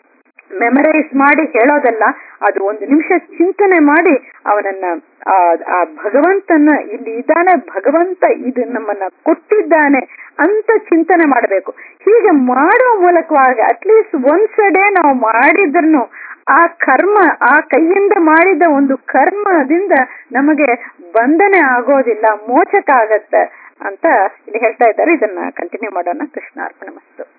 ಮೆಮರೈಸ್ ಮಾಡಿ ಹೇಳೋದಲ್ಲ ಅದು ಒಂದು ನಿಮಿಷ ಚಿಂತನೆ ಮಾಡಿ ಅವನನ್ನ ಆ ಭಗವಂತನ ಇಲ್ಲಿ ಇದ್ದಾನೆ ಭಗವಂತ ಇದು ನಮ್ಮನ್ನ ಕೊಟ್ಟಿದ್ದಾನೆ ಅಂತ ಚಿಂತನೆ ಮಾಡಬೇಕು ಹೀಗೆ ಮಾಡೋ ಮೂಲಕವಾಗಿ ಅಟ್ಲೀಸ್ಟ್ ಒನ್ಸ್ ಡೇ ನಾವು ಮಾಡಿದ್ರು ಆ ಕರ್ಮ ಆ ಕೈಯಿಂದ ಮಾಡಿದ ಒಂದು ಕರ್ಮದಿಂದ ನಮಗೆ ಬಂಧನೆ ಆಗೋದಿಲ್ಲ ಮೋಚಕ ಆಗತ್ತೆ ಅಂತ ಇಲ್ಲಿ ಹೇಳ್ತಾ ಇದ್ದಾರೆ ಇದನ್ನ ಕಂಟಿನ್ಯೂ ಮಾಡೋಣ ಕೃಷ್ಣ ಅರ್ಪಣೆ ಮಸ್ತು